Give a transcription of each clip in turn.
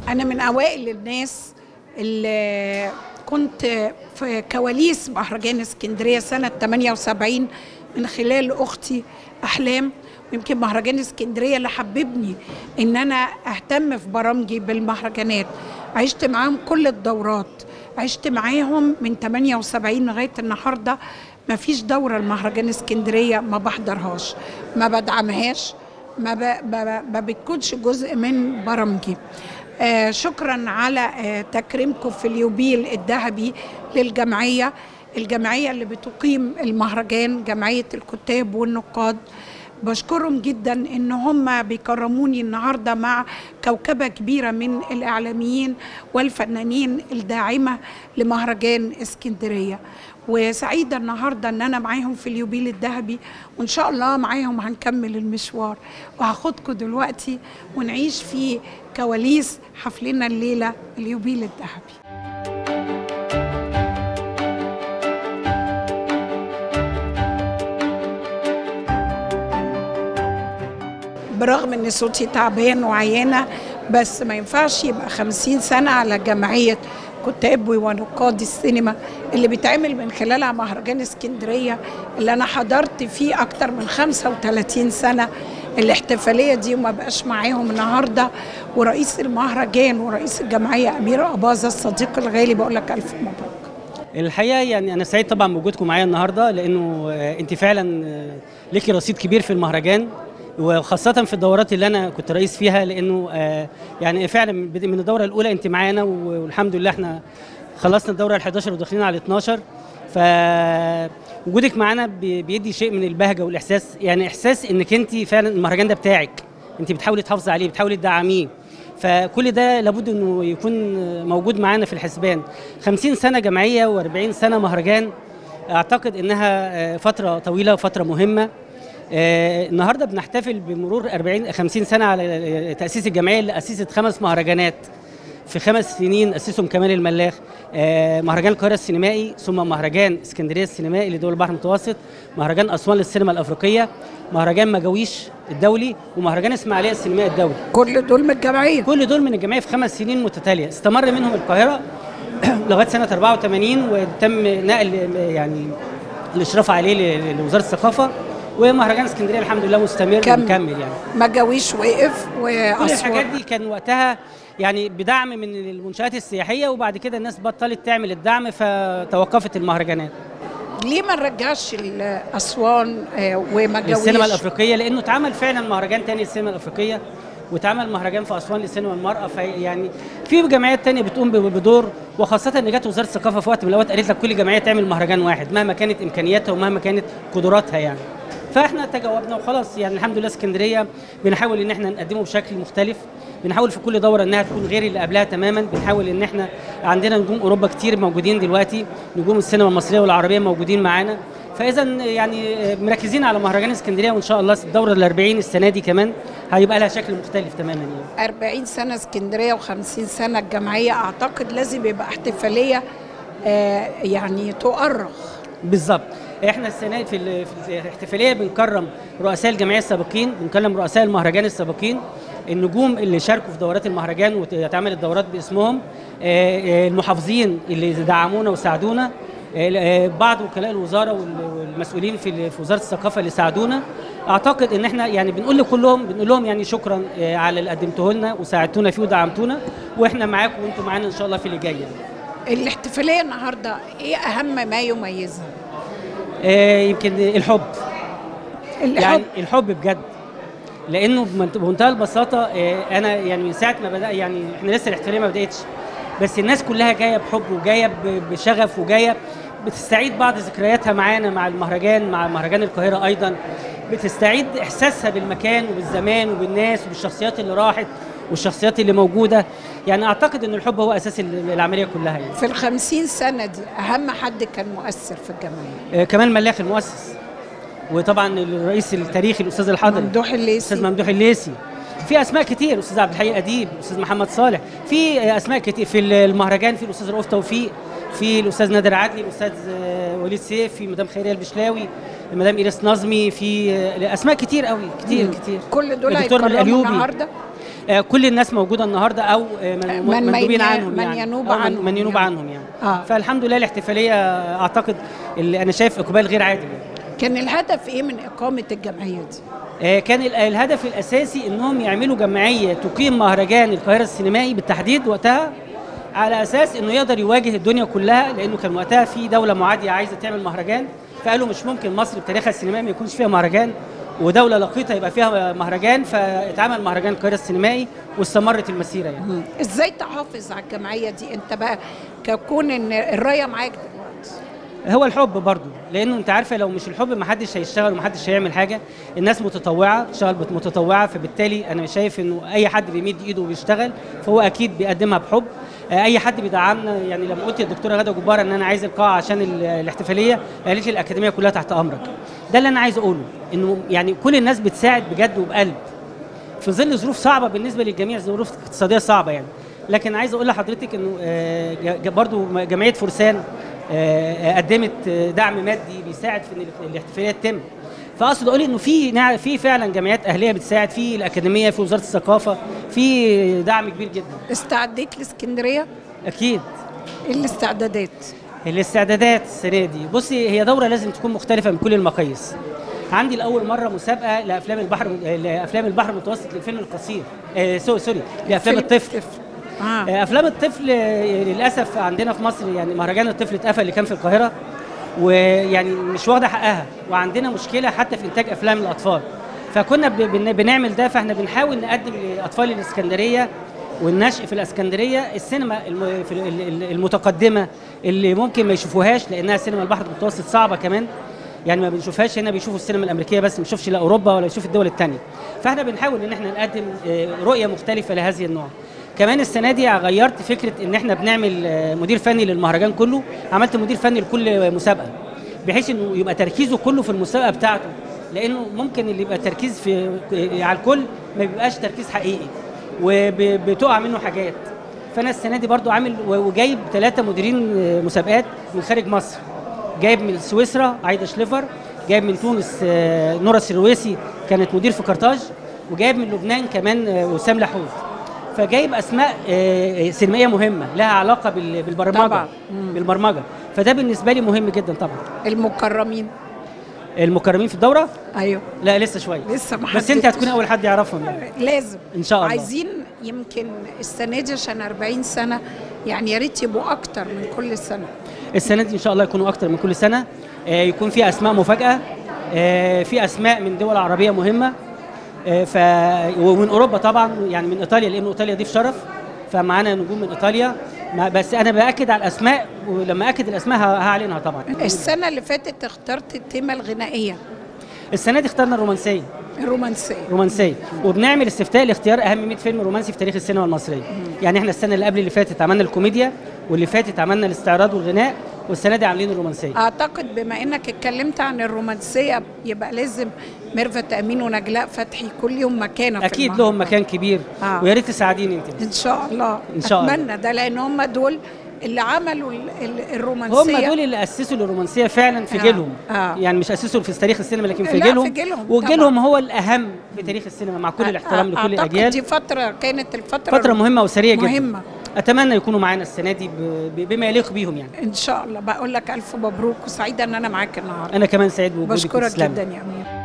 أنا من أوائل الناس اللي كنت في كواليس مهرجان اسكندرية سنة 78 من خلال أختي أحلام ويمكن مهرجان اسكندرية اللي حببني إن أنا أهتم في برامجي بالمهرجانات عشت معاهم كل الدورات عشت معاهم من 78 لغاية النهاردة ما فيش دورة المهرجان اسكندرية ما بحضرهاش ما بدعمهاش ما, ب... ما, ما بتكونش جزء من برامجي آه شكرا على آه تكريمكم في اليوبيل الذهبي للجمعية الجمعية اللي بتقيم المهرجان جمعية الكتاب والنقاد بشكرهم جدا ان هم بيكرموني النهارده مع كوكبه كبيره من الاعلاميين والفنانين الداعمه لمهرجان اسكندريه وسعيده النهارده ان انا معاهم في اليوبيل الذهبي وان شاء الله معاهم هنكمل المشوار وهاخدكم دلوقتي ونعيش في كواليس حفلنا الليله اليوبيل الذهبي برغم ان صوتي تعبان وعيانه بس ما ينفعش يبقى خمسين سنه على جمعيه كتاب ونقاد السينما اللي بيتعمل من خلالها مهرجان اسكندريه اللي انا حضرت فيه اكتر من 35 سنه الاحتفاليه دي وما بقاش معاهم النهارده ورئيس المهرجان ورئيس الجمعيه امير اباظه الصديق الغالي بقول لك الف مبروك الحقيقه يعني انا سعيد طبعا بوجودكم معايا النهارده لانه انت فعلا ليكي رصيد كبير في المهرجان وخاصة في الدورات اللي أنا كنت رئيس فيها لأنه آه يعني فعلا من الدورة الأولى أنت معانا والحمد لله إحنا خلصنا الدورة ال 11 وداخلين على 12 فوجودك معانا بيدي شيء من البهجة والإحساس يعني إحساس إنك أنت فعلا المهرجان ده بتاعك أنت بتحاولي تحافظي عليه بتحاولي تدعميه فكل ده لابد انه يكون موجود معانا في الحسبان 50 سنه جمعيه و40 سنه مهرجان اعتقد انها فتره طويله وفتره مهمه آه النهارده بنحتفل بمرور 40 50 سنه على تاسيس الجمعيه اللي اسست خمس مهرجانات في خمس سنين اسسهم كمال الملاخ آه مهرجان القاهره السينمائي ثم مهرجان اسكندريه السينمائي لدول البحر المتوسط مهرجان اسوان للسينما الافريقيه مهرجان مجاويش الدولي ومهرجان اسماعيليه السينمائي الدولي كل دول من الجمعيه كل دول من الجمعيه في خمس سنين متتاليه استمر منهم القاهره لغايه سنه 84 وتم نقل يعني الاشراف عليه لوزاره الثقافه ومهرجان اسكندريه الحمد لله مستمر ومكمل يعني ما جاويش وقف كل الحاجات دي كان وقتها يعني بدعم من المنشات السياحيه وبعد كده الناس بطلت تعمل الدعم فتوقفت المهرجانات ليه ما نرجعش اسوان وما جاويش السينما الافريقيه لانه اتعمل فعلا مهرجان تاني للسينما الافريقيه واتعمل مهرجان في اسوان للسينما المراه فيعني في جمعيات تانية بتقوم بدور وخاصه ان جت وزاره الثقافه في وقت من الاوقات قالت لك كل جمعيه تعمل مهرجان واحد مهما كانت امكانياتها ومهما كانت قدراتها يعني فاحنا تجاوبنا وخلاص يعني الحمد لله اسكندريه بنحاول ان احنا نقدمه بشكل مختلف بنحاول في كل دوره انها تكون غير اللي قبلها تماما بنحاول ان احنا عندنا نجوم اوروبا كتير موجودين دلوقتي نجوم السينما المصريه والعربيه موجودين معانا فاذا يعني مركزين على مهرجان اسكندريه وان شاء الله الدوره ال 40 السنه دي كمان هيبقى لها شكل مختلف تماما يعني 40 سنه اسكندريه و50 سنه الجمعيه اعتقد لازم يبقى احتفاليه آه يعني تؤرخ بالظبط احنا السنه في, في الاحتفاليه بنكرم رؤساء الجمعيه السابقين بنكرم رؤساء المهرجان السابقين النجوم اللي شاركوا في دورات المهرجان وتعمل الدورات باسمهم المحافظين اللي دعمونا وساعدونا بعض وكلاء الوزاره والمسؤولين في وزاره الثقافه اللي ساعدونا اعتقد ان احنا يعني بنقول لكلهم بنقول لهم يعني شكرا على اللي قدمتوه لنا وساعدتونا فيه ودعمتونا واحنا معاكم وانتم معانا ان شاء الله في اللي جاي الاحتفاليه النهارده ايه اهم ما يميزها؟ آه يمكن الحب الحب يعني الحب بجد لانه بمنتهى البساطه آه انا يعني من ساعه ما بدا يعني احنا لسه الاحتفاليه ما بداتش بس الناس كلها جايه بحب وجايه بشغف وجايه بتستعيد بعض ذكرياتها معانا مع المهرجان مع مهرجان القاهره ايضا بتستعيد احساسها بالمكان وبالزمان وبالناس وبالشخصيات اللي راحت والشخصيات اللي موجوده يعني اعتقد ان الحب هو اساس العمليه كلها يعني. في الخمسين سنه دي اهم حد كان مؤثر في الجمعيه آه كمال ملاخ المؤسس وطبعا الرئيس التاريخي الاستاذ الحضري ممدوح الليسي الاستاذ ممدوح الليسي في اسماء كتير استاذ عبد الحي اديب استاذ محمد صالح في اسماء كتير في المهرجان في الاستاذ رؤوف توفيق في الاستاذ نادر عدلي الاستاذ وليد سيف في مدام خيريه البشلاوي مدام ايريس نظمي في اسماء كتير قوي كتير مم. كتير كل دول الدكتور هيتكرموا الأيوبي. النهارده آه، كل الناس موجوده النهارده او آه، من- من- مندوبين من- عنهم من يعني ينوب أو من- عنهم من ينوب يعني. عنهم يعني آه. فالحمد لله الاحتفاليه اعتقد اللي انا شايف اقبال غير عادي يعني. كان الهدف ايه من اقامه الجمعيه دي؟ آه، كان ال- الهدف الاساسي انهم يعملوا جمعيه تقيم مهرجان القاهره السينمائي بالتحديد وقتها على اساس انه يقدر يواجه الدنيا كلها لانه كان وقتها في دوله معاديه عايزه تعمل مهرجان فقالوا مش ممكن مصر بتاريخها السينمائي ما يكونش فيها مهرجان ودوله لقيطه يبقى فيها مهرجان فاتعمل مهرجان القاهره السينمائي واستمرت المسيره يعني ازاي تحافظ على الجمعيه دي انت بقى ككون ان الرايه معاك دلوقتي هو الحب برضو لانه انت عارفه لو مش الحب محدش هيشتغل ومحدش هيعمل حاجه الناس متطوعه بتشتغل بت- متطوعه فبالتالي انا شايف انه اي حد بيمد ايده وبيشتغل فهو اكيد بيقدمها بحب آه، اي حد بيدعمنا يعني لما قلت للدكتوره غاده جبار ان انا عايز القاعه عشان ال- الاحتفاليه قالت لي الاكاديميه كلها تحت امرك ده اللي انا عايز اقوله انه يعني كل الناس بتساعد بجد وبقلب في ظل ظروف صعبه بالنسبه للجميع ظروف اقتصاديه صعبه يعني لكن عايز اقول لحضرتك انه آه، ج- ج- برضو جمعيه فرسان آه، قدمت آه، دعم مادي بيساعد في ان ال- الاحتفاليه تتم فاقصد اقول انه في نع- في فعلا جمعيات اهليه بتساعد في الاكاديميه في وزاره الثقافه في دعم كبير جدا استعديت لاسكندريه اكيد ايه الاستعدادات الاستعدادات السنه دي بصي هي دوره لازم تكون مختلفه من كل المقاييس عندي لاول مره مسابقه لافلام البحر لافلام البحر المتوسط للفيلم القصير آه سوري سوري لافلام فيلم الطفل اه آه، افلام الطفل آه، للاسف عندنا في مصر يعني مهرجان الطفل اتقفل اللي كان في القاهره ويعني مش واخده حقها وعندنا مشكله حتى في انتاج افلام الاطفال فكنا ب- بن- بنعمل ده فاحنا بنحاول نقدم لاطفال الاسكندريه والنشء في الاسكندريه السينما الم- في ال- ال- المتقدمه اللي ممكن ما يشوفوهاش لانها سينما البحر المتوسط صعبه كمان يعني ما بنشوفهاش هنا بيشوفوا السينما الامريكيه بس ما بنشوفش لا اوروبا ولا بنشوف الدول الثانيه فاحنا بنحاول ان احنا نقدم آه، رؤيه مختلفه لهذه النوع كمان السنه دي غيرت فكره ان احنا بنعمل آه، مدير فني للمهرجان كله عملت مدير فني لكل مسابقه بحيث انه يبقى تركيزه كله في المسابقه بتاعته لانه ممكن اللي يبقى تركيز في على الكل ما بيبقاش تركيز حقيقي وبتقع منه حاجات فانا السنه دي برضو عامل و- وجايب ثلاثه مديرين آه، مسابقات من خارج مصر جايب من سويسرا عايده شليفر جايب من تونس آه، نورا السرويسي كانت مدير في قرطاج وجايب من لبنان كمان آه، وسام لحود فجايب اسماء آه، سينمائيه مهمه لها علاقه بال- بالبرمجه طبعاً. مم. بالبرمجه فده بالنسبه لي مهم جدا طبعا المكرمين المكرمين في الدوره ايوه لا لسه شويه لسه ما بس انت حددتش. هتكون اول حد يعرفهم يعني لازم ان شاء الله عايزين يمكن السنه دي عشان 40 سنه يعني يا ريت يبقوا اكتر من كل سنه السنه دي ان شاء الله يكونوا اكتر من كل سنه آه، يكون في اسماء مفاجاه آه، في اسماء من دول عربيه مهمه آه، ف ومن اوروبا طبعا يعني من ايطاليا لان ايطاليا ضيف شرف فمعانا نجوم من ايطاليا ما- بس انا باكد على الاسماء ولما اكد الاسماء ه- هعلنها طبعا السنه اللي فاتت اخترت التيمه الغنائيه السنه دي اخترنا الرومانسيه الرومانسيه رومانسيه وبنعمل استفتاء لاختيار اهم 100 فيلم رومانسي في تاريخ السينما المصريه يعني احنا السنه اللي قبل اللي فاتت عملنا الكوميديا واللي فاتت عملنا الاستعراض والغناء والسنه دي عاملين الرومانسيه اعتقد بما انك اتكلمت عن الرومانسيه يبقى لازم ميرفت امين ونجلاء فتحي كل يوم مكانه في اكيد المهرجان. لهم مكان كبير آه. ويا ريت تساعديني انت ان شاء الله إن شاء الله. اتمنى ده لان هم دول اللي عملوا ال- ال- الرومانسيه هم دول اللي اسسوا الرومانسيه فعلا في آه. جيلهم آه. يعني مش اسسوا في تاريخ السينما لكن في لا، جيلهم في جيلهم وجيلهم هو الاهم في تاريخ السينما مع كل آه، الاحترام لكل أعتقد الاجيال دي فتره كانت الفتره فتره مهمه وسريه جدا مهمه اتمنى يكونوا معانا السنه دي ب- ب- بما يليق بيهم يعني ان شاء الله بقول لك الف مبروك وسعيده ان انا معاك النهارده انا كمان سعيد بوجودك بشكرك وتسلمي. جدا يا امير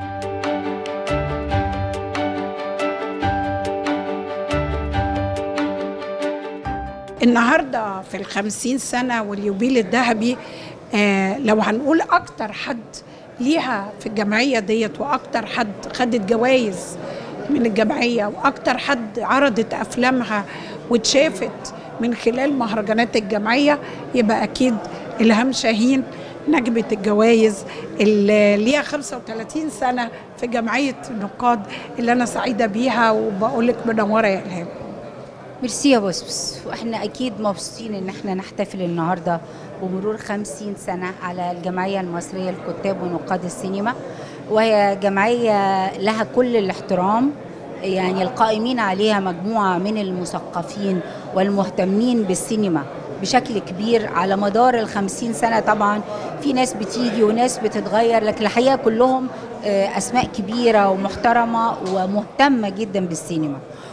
النهارده في الخمسين سنة واليوبيل الذهبي آه لو هنقول أكتر حد ليها في الجمعية ديت وأكتر حد خدت جوائز من الجمعية وأكتر حد عرضت أفلامها واتشافت من خلال مهرجانات الجمعية يبقى أكيد إلهام شاهين نجمة الجوائز اللي ليها 35 سنة في جمعية النقاد اللي أنا سعيدة بيها وبقول لك منورة يا إلهام ميرسي يا بسبس واحنا اكيد مبسوطين ان احنا نحتفل النهارده بمرور 50 سنه على الجمعيه المصريه للكتاب ونقاد السينما وهي جمعيه لها كل الاحترام يعني القائمين عليها مجموعه من المثقفين والمهتمين بالسينما بشكل كبير على مدار الخمسين سنة طبعا في ناس بتيجي وناس بتتغير لكن الحقيقة كلهم آه، أسماء كبيرة ومحترمة ومهتمة جدا بالسينما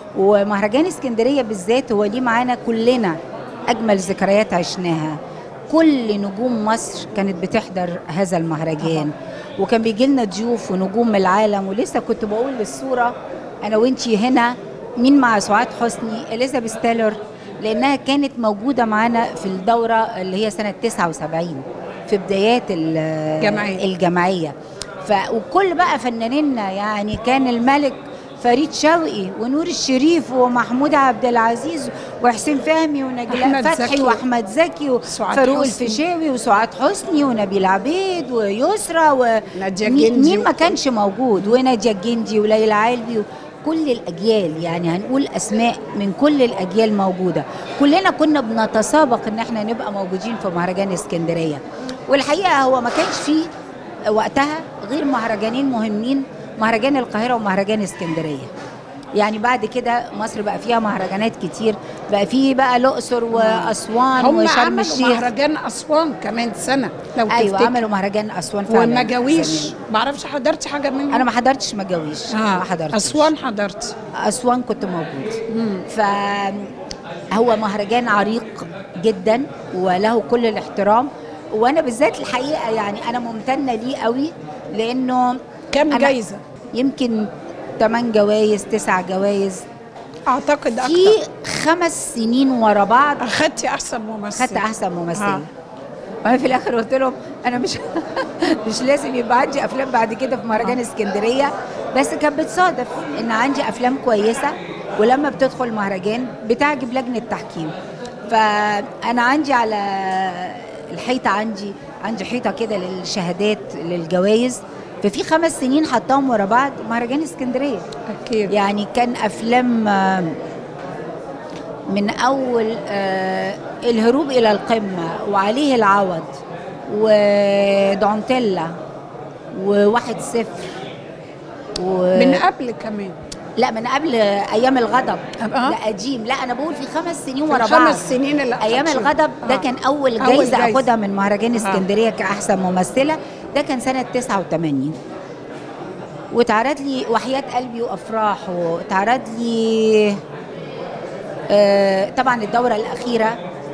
ومهرجان اسكندريه بالذات هو ليه معانا كلنا اجمل ذكريات عشناها كل نجوم مصر كانت بتحضر هذا المهرجان وكان بيجي لنا ضيوف ونجوم من العالم ولسه كنت بقول للصوره انا وانتي هنا مين مع سعاد حسني اليزابيث تايلور لانها كانت موجوده معانا في الدوره اللي هي سنه 79 في بدايات ال- جمعية. الجمعيه ف وكل بقى فنانينا يعني كان الملك فريد شوقي ونور الشريف ومحمود عبد العزيز وحسين فهمي ونجلاء أحمد فتحي زكي. واحمد زكي سعاد وفاروق حسني. الفيشاوي وسعاد حسني ونبيل عبيد ويسرى و نادية مين- الجندي مين ما و- كانش موجود وناديه الجندي وليلى علبي كل الاجيال يعني هنقول اسماء من كل الاجيال موجوده كلنا كنا بنتسابق ان احنا نبقى موجودين في مهرجان اسكندريه والحقيقه هو ما كانش فيه وقتها غير مهرجانين مهمين مهرجان القاهره ومهرجان اسكندريه يعني بعد كده مصر بقى فيها مهرجانات كتير بقى فيه بقى الاقصر واسوان هم وشرم عملوا الشيخ مهرجان اسوان كمان سنه لو ايوه تفتكر عملوا مهرجان اسوان فعلا ومجاويش زمان. ما اعرفش حضرتي حاجه منهم انا ما حضرتش مجاويش ما حضرتش اسوان حضرت اسوان كنت موجود ف هو مهرجان عريق جدا وله كل الاحترام وانا بالذات الحقيقه يعني انا ممتنه ليه قوي لانه كام أنا جايزه يمكن 8 جوائز 9 جوائز اعتقد في اكتر خمس سنين ورا بعض اخدتي احسن ممثل خدت احسن ممثله آه. وانا في الاخر قلت لهم انا مش مش لازم يبقى عندي افلام بعد كده في مهرجان اسكندريه بس كانت بتصادف ان عندي افلام كويسه ولما بتدخل مهرجان بتعجب لجنه تحكيم فانا عندي على الحيطه عندي عندي حيطه كده للشهادات للجوائز ففي خمس سنين حطاهم ورا بعض مهرجان اسكندريه اكيد يعني كان افلام آه، من اول آه، الهروب الى القمه وعليه العوض ودونتيلا وواحد صفر و... من قبل كمان لا من قبل ايام الغضب أه. لا قديم لا انا بقول في خمس سنين في ورا بعض الخمس سنين اللي ايام أخدتيهم. الغضب ده آه. كان اول أول جايزه جايزة. اخدها من مهرجان آه. اسكندريه كاحسن ممثله ده كان سنه 89 واتعرض لي وحياة قلبي وافراح واتعرض لي آه، طبعا الدوره الاخيره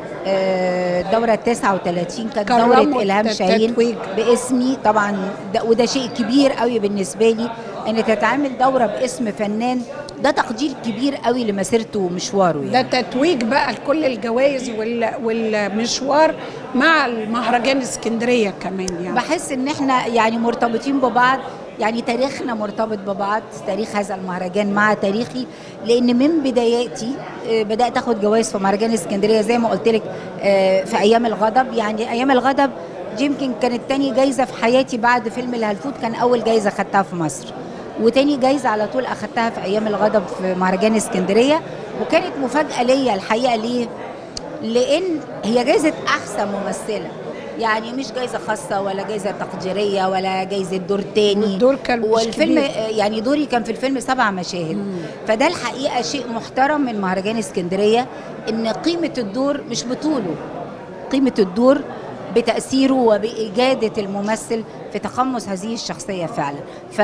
آه، الدوره ال 39 كانت كرموا دوره الهام الت- شاهين التتويج. باسمي طبعا ده وده شيء كبير قوي بالنسبه لي ان تتعمل دوره باسم فنان ده تقدير كبير قوي لمسيرته ومشواره يعني. ده تتويج بقى لكل الجوائز وال... والمشوار مع المهرجان اسكندريه كمان يعني بحس ان احنا يعني مرتبطين ببعض يعني تاريخنا مرتبط ببعض تاريخ هذا المهرجان مع تاريخي لان من بداياتي آه، بدات اخد جوائز في مهرجان اسكندريه زي ما قلت لك آه، في ايام الغضب يعني ايام الغضب دي يمكن كانت تاني جايزه في حياتي بعد فيلم الهلفوت كان اول جايزه خدتها في مصر وتاني جايزه على طول اخدتها في ايام الغضب في مهرجان اسكندريه وكانت مفاجاه ليا الحقيقه ليه لان هي جايزه احسن ممثله يعني مش جايزه خاصه ولا جايزه تقديريه ولا جايزه دور تاني والدور كان مش والفيلم كبير. يعني دوري كان في الفيلم سبع مشاهد فده الحقيقه شيء محترم من مهرجان اسكندريه ان قيمه الدور مش بطوله قيمه الدور بتاثيره وباجاده الممثل في تقمص هذه الشخصيه فعلا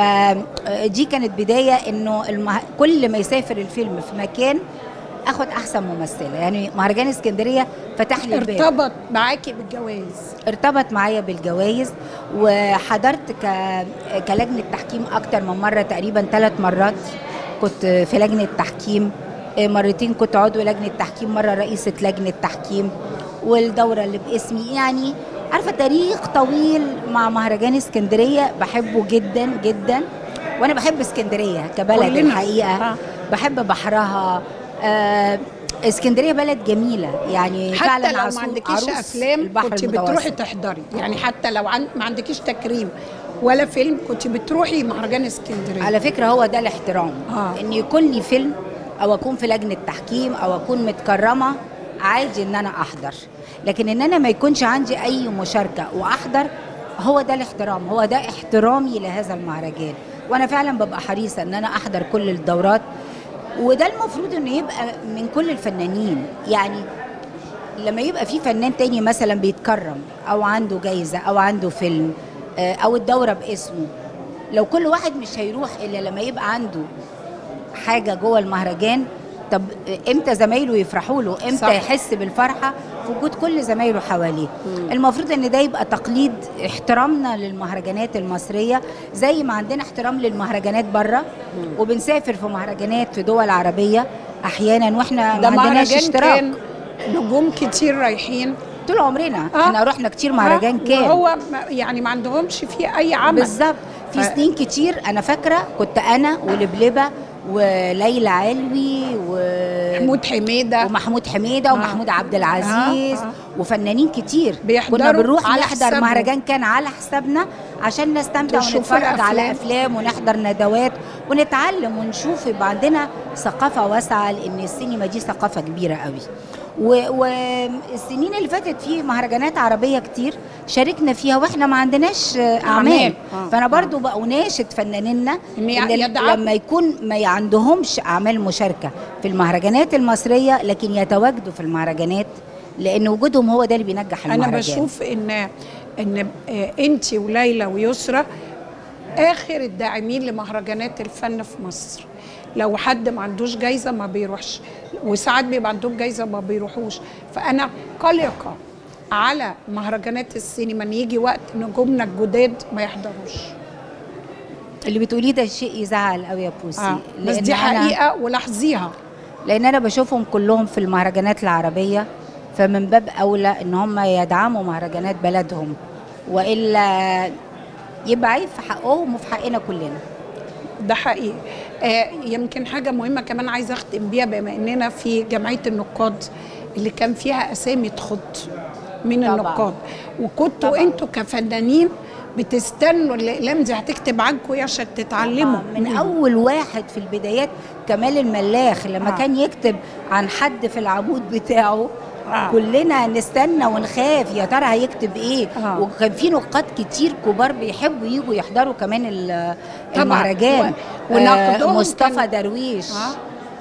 فدي كانت بدايه انه المه... كل ما يسافر الفيلم في مكان اخد احسن ممثله يعني مهرجان اسكندريه فتح لي الباب ارتبط معاكي بالجوائز ارتبط معايا بالجوائز وحضرت ك... كلجنه تحكيم اكتر من مره تقريبا ثلاث مرات كنت في لجنه تحكيم مرتين كنت عضو لجنه تحكيم مره رئيسه لجنه تحكيم والدوره اللي باسمي يعني عارفه تاريخ طويل مع مهرجان اسكندريه بحبه جدا جدا وانا بحب اسكندريه كبلد كلنا. الحقيقه آه. بحب بحرها آه اسكندريه بلد جميله يعني حتى فعلا لو ما عصو- عندكيش عروس افلام البحر كنت المتوسط. بتروحي تحضري يعني حتى لو عن... ما عندكيش تكريم ولا فيلم كنت بتروحي مهرجان اسكندريه على فكره هو ده الاحترام آه. ان يكون لي فيلم او اكون في لجنه تحكيم او اكون متكرمه عادي ان انا احضر لكن ان انا ما يكونش عندي اي مشاركه واحضر هو ده الاحترام هو ده احترامي لهذا المهرجان وانا فعلا ببقى حريصه ان انا احضر كل الدورات وده المفروض انه يبقى من كل الفنانين يعني لما يبقى في فنان تاني مثلا بيتكرم او عنده جايزه او عنده فيلم آه، او الدوره باسمه لو كل واحد مش هيروح الا لما يبقى عنده حاجه جوه المهرجان طب امتى زمايله يفرحوا له امتى صح. يحس بالفرحه في وجود كل زمايله حواليه المفروض ان ده يبقى تقليد احترامنا للمهرجانات المصريه زي ما عندنا احترام للمهرجانات بره وبنسافر في مهرجانات في دول عربيه احيانا واحنا ده ما عندناش مهرجان اشتراك كان نجوم كتير رايحين طول عمرنا آه. احنا رحنا كتير مهرجان آه، كان وهو ما- يعني ما عندهمش فيه اي عمل بالظبط في ف- سنين كتير انا فاكره كنت انا ولبلبه وليلى علوي و محمود حميده ومحمود حميده آه. ومحمود عبد العزيز آه، آه. وفنانين كتير بيحضروا كنا بنروح على نحضر حسابهم. مهرجان كان على حسابنا عشان نستمتع وتشوفوا ونتفرج على الأفلام. افلام ونحضر ندوات ونتعلم ونشوف يبقى عندنا ثقافه واسعه لان السينما دي ثقافه كبيره قوي والسنين اللي فاتت في مهرجانات عربيه كتير شاركنا فيها واحنا ما عندناش آه، اعمال أعمال. آه. فانا برضو بقى اناشد فنانينا إن ي- إن يدعموا. لما يكون ما عندهمش اعمال مشاركه في المهرجانات المصريه لكن يتواجدوا في المهرجانات لان وجودهم هو ده اللي بينجح انا المهرجان بشوف ان ان انت وليلى ويسرى اخر الداعمين لمهرجانات الفن في مصر لو حد ما عندوش جايزه ما بيروحش وساعات بيبقى عندهم جايزه ما بيروحوش فانا قلقه على مهرجانات السينما ان يجي وقت نجومنا الجداد ما يحضروش اللي بتقوليه ده شيء يزعل قوي يا بوسي آه. بس لأن دي أنا- حقيقه ولاحظيها لان انا بشوفهم كلهم في المهرجانات العربيه فمن باب اولى ان هم يدعموا مهرجانات بلدهم والا يبقى عيب في حقهم وفي حقنا كلنا ده حقيقي آه يمكن حاجة مهمة كمان عايزة أختم بيها بما إننا في جمعية النقاد اللي كان فيها أسامي تخض من طبعاً. النقاد وكنتوا طبعاً. أنتوا كفنانين بتستنوا الأقلام دي هتكتب عنكم إيه عشان تتعلموا آه، من اول واحد في البدايات كمال الملاخ لما آه. كان يكتب عن حد في العمود بتاعه آه. كلنا نستنى ونخاف يا ترى هيكتب ايه آه. وكان في نقاد كتير كبار بيحبوا يجوا يحضروا كمان ال- طبعاً. المهرجان و- ونقدهم آه مصطفى كان- درويش آه.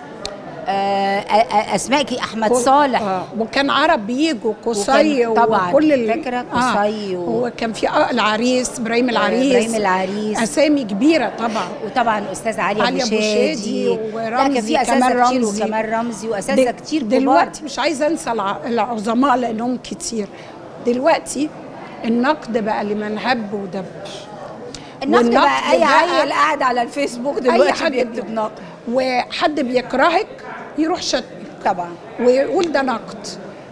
آه آه آه اسماء كي- احمد كل- صالح آه. وكان عرب بيجوا قصي وكان طبعاً. وكل ال... فاكرة قصي و- وكان في آه العريس إبراهيم العريس ابراهيم العريس أسامي كبيرة طبعا وطبعا استاذ علي علي ابو أبو شادي شادي لا كان ورمزي، في كمال اساتذه كتير رمزي. وكمال رمزي واساتذه دل- كتير كبار دلوقتي مش عايزه انسى الع- العظماء لانهم كتير دلوقتي النقد بقى لمن هب ودب النقد والنقد بقى اي بقى- عيل قاعد على الفيسبوك دلوقتي حد بيكتب نقد وحد بيكرهك يروح شتمك طبعا ويقول ده نقد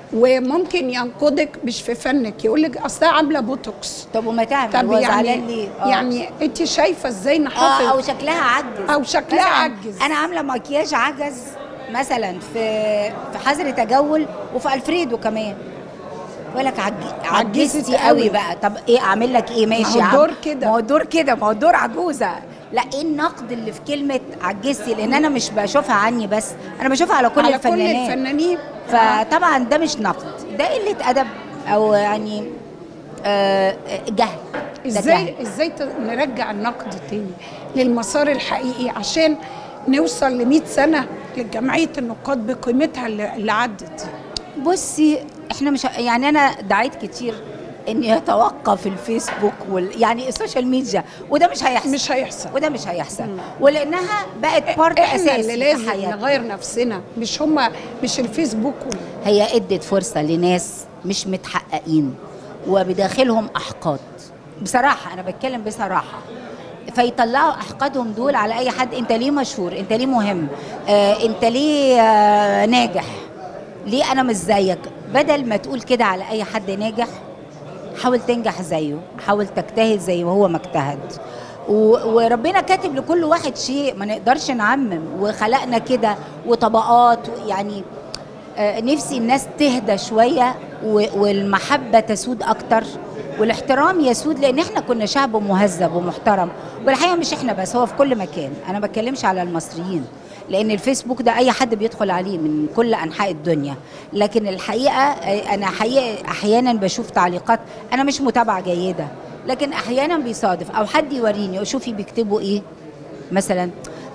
وممكن ينقدك مش في فنك يقول لك اصلها عامله بوتوكس طب وما تعمل طب هو يعني زعلان ليه آه. يعني انت شايفه ازاي اه نحافظ او شكلها عجز أو شكلها مثلاً عجز. انا عامله مكياج عجز مثلا في في حظر تجول وفي الفريدو كمان بقول لك عج... عجزت عجزتي قوي. قوي بقى طب ايه اعمل لك ايه ماشي هو يا عم الدور كده. ما هو الدور كده ما هو الدور عجوزه لا ايه النقد اللي في كلمه عجزتي لان انا مش بشوفها عني بس انا بشوفها على كل على كل الفنانين الفنانين فطبعا ده مش نقد ده قله ادب او يعني آه جهل ده ازاي جهل. ازاي ت- نرجع النقد تاني للمسار الحقيقي عشان نوصل ل 100 سنه لجمعيه النقاد بقيمتها اللي اللي عدت دي. بصي احنا مش يعني انا دعيت كتير ان يتوقف الفيسبوك وال يعني السوشيال ميديا وده مش هيحصل مش هيحصل وده مش هيحصل ولانها بقت بارت احنا اساسي اللي في لازم حياتنا. نغير نفسنا مش هما مش الفيسبوك وال- هي ادت فرصه لناس مش متحققين وبداخلهم احقاد بصراحه انا بتكلم بصراحه فيطلعوا احقادهم دول على اي حد انت ليه مشهور انت ليه مهم آه انت ليه آه ناجح ليه انا مش زيك بدل ما تقول كده على اي حد ناجح حاول تنجح زيه حاول تجتهد زي ما هو ما اجتهد و- وربنا كاتب لكل واحد شيء ما نقدرش نعمم وخلقنا كده وطبقات يعني آه، نفسي الناس تهدى شويه و- والمحبه تسود اكتر والاحترام يسود لان احنا كنا شعب مهذب ومحترم والحقيقه مش احنا بس هو في كل مكان انا ما بتكلمش على المصريين لان الفيسبوك ده اي حد بيدخل عليه من كل انحاء الدنيا لكن الحقيقه آه، انا حقيقة احيانا بشوف تعليقات انا مش متابعه جيده لكن احيانا بيصادف او حد يوريني شوفي بيكتبوا ايه مثلا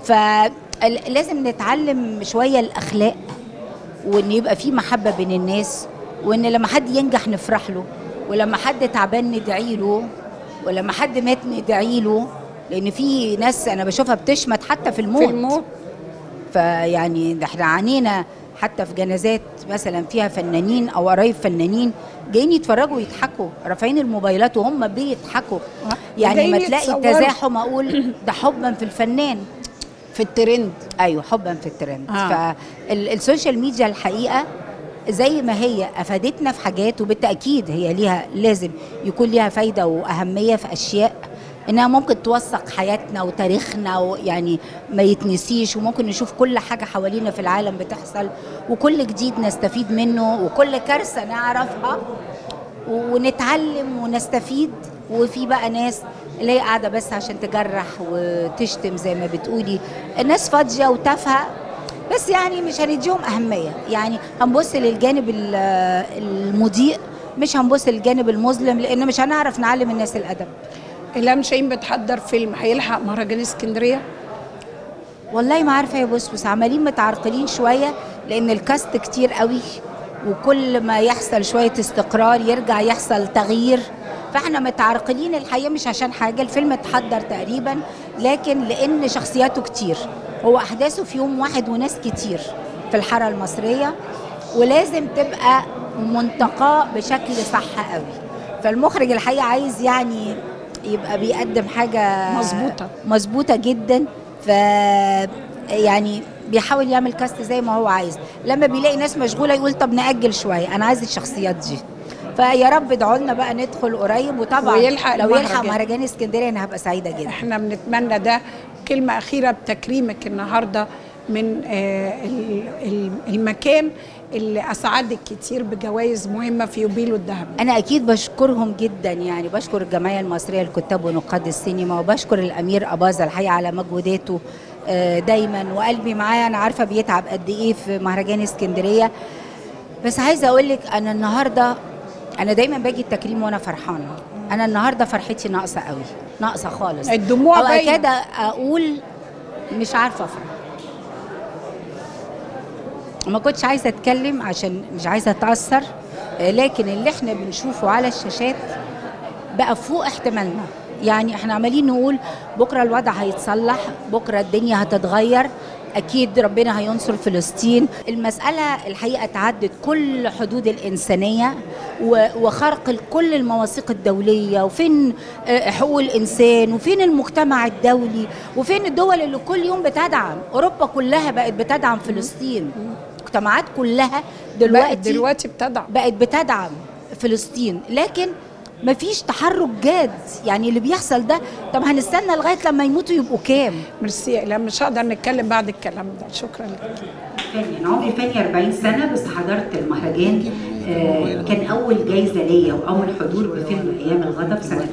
فلازم نتعلم شويه الاخلاق وان يبقى في محبه بين الناس وان لما حد ينجح نفرح له ولما حد تعبان ندعي له ولما حد مات ندعي له لان في ناس انا بشوفها بتشمت حتى في الموت في الموت فيعني ده احنا عانينا حتى في جنازات مثلا فيها فنانين او قرايب فنانين جايين يتفرجوا ويضحكوا رافعين الموبايلات وهم بيضحكوا يعني ما وجايين تلاقي يتصوروا. تزاحم اقول ده حبا في الفنان في الترند ايوه حبا في الترند آه. آه. فالسوشيال ميديا الحقيقه زي ما هي افادتنا في حاجات وبالتاكيد هي ليها لازم يكون ليها فايده واهميه في اشياء انها ممكن توثق حياتنا وتاريخنا ويعني ما يتنسيش وممكن نشوف كل حاجه حوالينا في العالم بتحصل وكل جديد نستفيد منه وكل كارثه نعرفها ونتعلم ونستفيد وفي بقى ناس اللي هي قاعده بس عشان تجرح وتشتم زي ما بتقولي الناس فاضيه وتافهه بس يعني مش هنديهم اهميه يعني هنبص للجانب ال- المضيء مش هنبص للجانب المظلم لان مش هنعرف نعلم الناس الادب إلهام شاهين بتحضر فيلم هيلحق مهرجان اسكندريه والله ما عارفه يا بص بس عمالين متعرقلين شويه لان الكاست كتير قوي وكل ما يحصل شويه استقرار يرجع يحصل تغيير فاحنا متعرقلين الحقيقه مش عشان حاجه الفيلم اتحضر تقريبا لكن لان شخصياته كتير هو احداثه في يوم واحد وناس كتير في الحاره المصريه ولازم تبقى منتقاه بشكل صح قوي فالمخرج الحقيقه عايز يعني يبقى بيقدم حاجه مظبوطة. مظبوطه جدا ف يعني بيحاول يعمل كاست زي ما هو عايز لما بيلاقي ناس مشغوله يقول طب ناجل شويه انا عايز الشخصيات دي فيا رب ادعوا لنا بقى ندخل قريب وطبعا ويلحق لو يلحق المهرجان. مهرجان اسكندريه انا هبقى سعيده جدا احنا بنتمنى ده كلمة أخيرة بتكريمك النهاردة من آه، ال- ال- المكان اللي أسعدك كتير بجوائز مهمة في يوبيله الذهبي انا اكيد بشكرهم جدا يعني بشكر الجمعيه المصريه للكتاب ونقاد السينما وبشكر الامير اباظه الحقيقه على مجهوداته آه، دايما وقلبي معاه انا عارفه بيتعب قد ايه في مهرجان اسكندريه بس عايزه اقول لك انا النهارده انا دايما باجي التكريم وانا فرحانه انا النهارده فرحتي ناقصه قوي ناقصه خالص الدموع او باينة. اكاد اقول مش عارفه افرح ما كنتش عايزه اتكلم عشان مش عايزه اتاثر آه، لكن اللي احنا بنشوفه على الشاشات بقى فوق احتمالنا يعني احنا عمالين نقول بكره الوضع هيتصلح بكره الدنيا هتتغير اكيد ربنا هينصر فلسطين المساله الحقيقه تعدت كل حدود الانسانيه و- وخرق كل المواثيق الدوليه وفين آه، حقوق الانسان وفين المجتمع الدولي وفين الدول اللي كل يوم بتدعم اوروبا كلها بقت بتدعم فلسطين المجتمعات كلها دلوقتي بقت دلوقتي بتدعم بقت بتدعم فلسطين لكن مفيش تحرك جاد يعني اللي بيحصل ده طب هنستنى لغايه لما يموتوا يبقوا كام ميرسي لا مش هقدر نتكلم بعد الكلام ده شكرا لك فني انا عمري فني 40 سنه بس حضرت المهرجان آه، كان اول جايزه ليا واول حضور بفيلم ايام الغضب سنه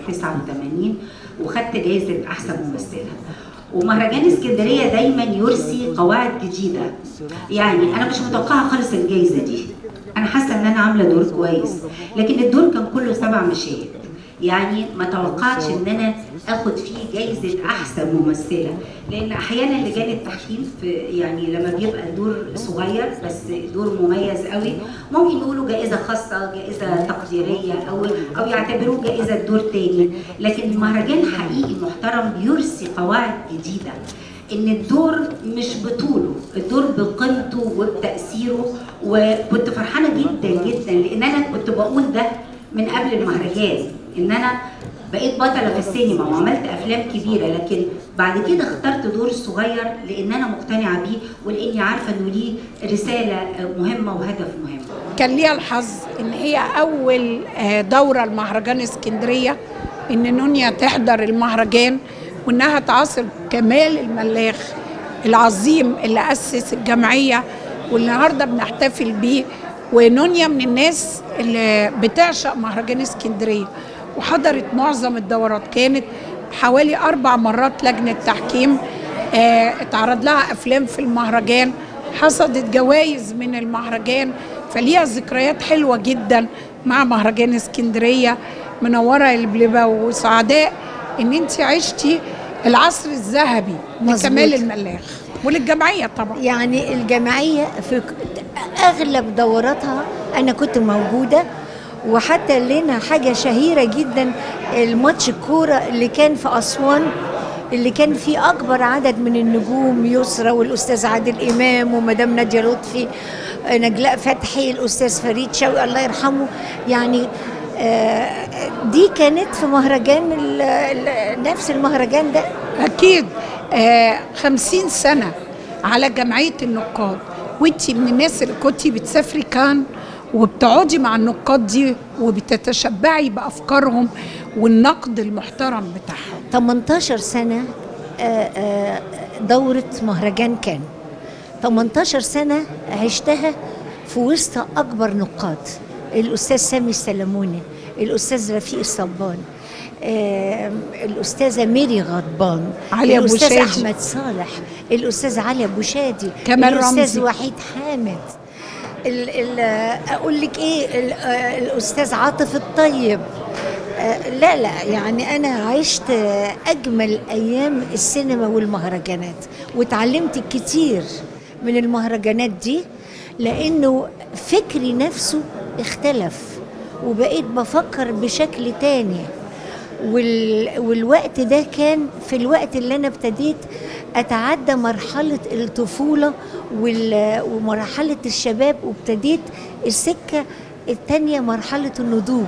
89 وخدت جايزه احسن ممثله ومهرجان اسكندريه دايما يرسي قواعد جديده يعني انا مش متوقعه خالص الجايزه دي انا حاسه ان انا عامله دور كويس لكن الدور كان كله سبع مشاهد يعني ما توقعتش ان انا اخد فيه جايزه احسن ممثله لان احيانا لجان التحكيم في يعني لما بيبقى الدور صغير بس دور مميز قوي ممكن يقولوا جائزه خاصه جائزه تقديريه او او يعتبروه جائزه دور تاني لكن المهرجان حقيقي محترم بيرسي قواعد جديده ان الدور مش بطوله الدور بقيمته وبتاثيره وكنت فرحانه جدا جدا لان انا كنت بقول ده من قبل المهرجان ان انا بقيت بطلة في السينما وعملت افلام كبيرة لكن بعد كده اخترت دور صغير لان انا مقتنعة بيه ولاني عارفة انه ليه رسالة مهمة وهدف مهم كان ليها الحظ ان هي اول آه، دوره لمهرجان اسكندريه ان نونيا تحضر المهرجان وانها تعاصر كمال الملاخ العظيم اللي اسس الجمعيه والنهارده بنحتفل بيه ونونيا من الناس اللي بتعشق مهرجان اسكندريه وحضرت معظم الدورات كانت حوالي اربع مرات لجنه تحكيم آه، اتعرض لها افلام في المهرجان حصدت جوائز من المهرجان فليها ذكريات حلوه جدا مع مهرجان اسكندريه منوره البلبه وسعداء ان انت عشتي العصر الذهبي مظبوط. لكمال الملاخ وللجمعيه طبعا يعني الجمعية في ك- أغلب دوراتها أنا كنت موجودة وحتى لنا حاجة شهيرة جدا الماتش الكورة اللي كان في أسوان اللي كان فيه اكبر عدد من النجوم يسرى والاستاذ عادل امام ومدام ناديه لطفي آه، نجلاء فتحي الاستاذ فريد شوقي الله يرحمه يعني آه، دي كانت في مهرجان ال- ال- نفس المهرجان ده أكيد آه خمسين سنة على جمعية النقاد وانتي من الناس اللي كنتي بتسافري كان وبتقعدي مع النقاد دي وبتتشبعي بأفكارهم والنقد المحترم بتاعهم 18 سنة آه، آه، دورة مهرجان كان 18 سنة عشتها في وسط أكبر نقاد الأستاذ سامي السلموني الأستاذ رفيق الصبان آه، الأستاذة ميري غضبان علي أبو الأستاذ شادي. أحمد صالح الأستاذ علي أبو شادي كمال الأستاذ رمزي. وحيد حامد ال ال اقول لك ايه ال- آه، الاستاذ عاطف الطيب آه، لا لا يعني انا عشت آه، اجمل ايام السينما والمهرجانات واتعلمت كتير من المهرجانات دي لانه فكري نفسه اختلف وبقيت بفكر بشكل تاني وال... والوقت ده كان في الوقت اللي انا ابتديت اتعدى مرحله الطفوله وال... ومرحله الشباب وابتديت السكه التانية مرحله النضوج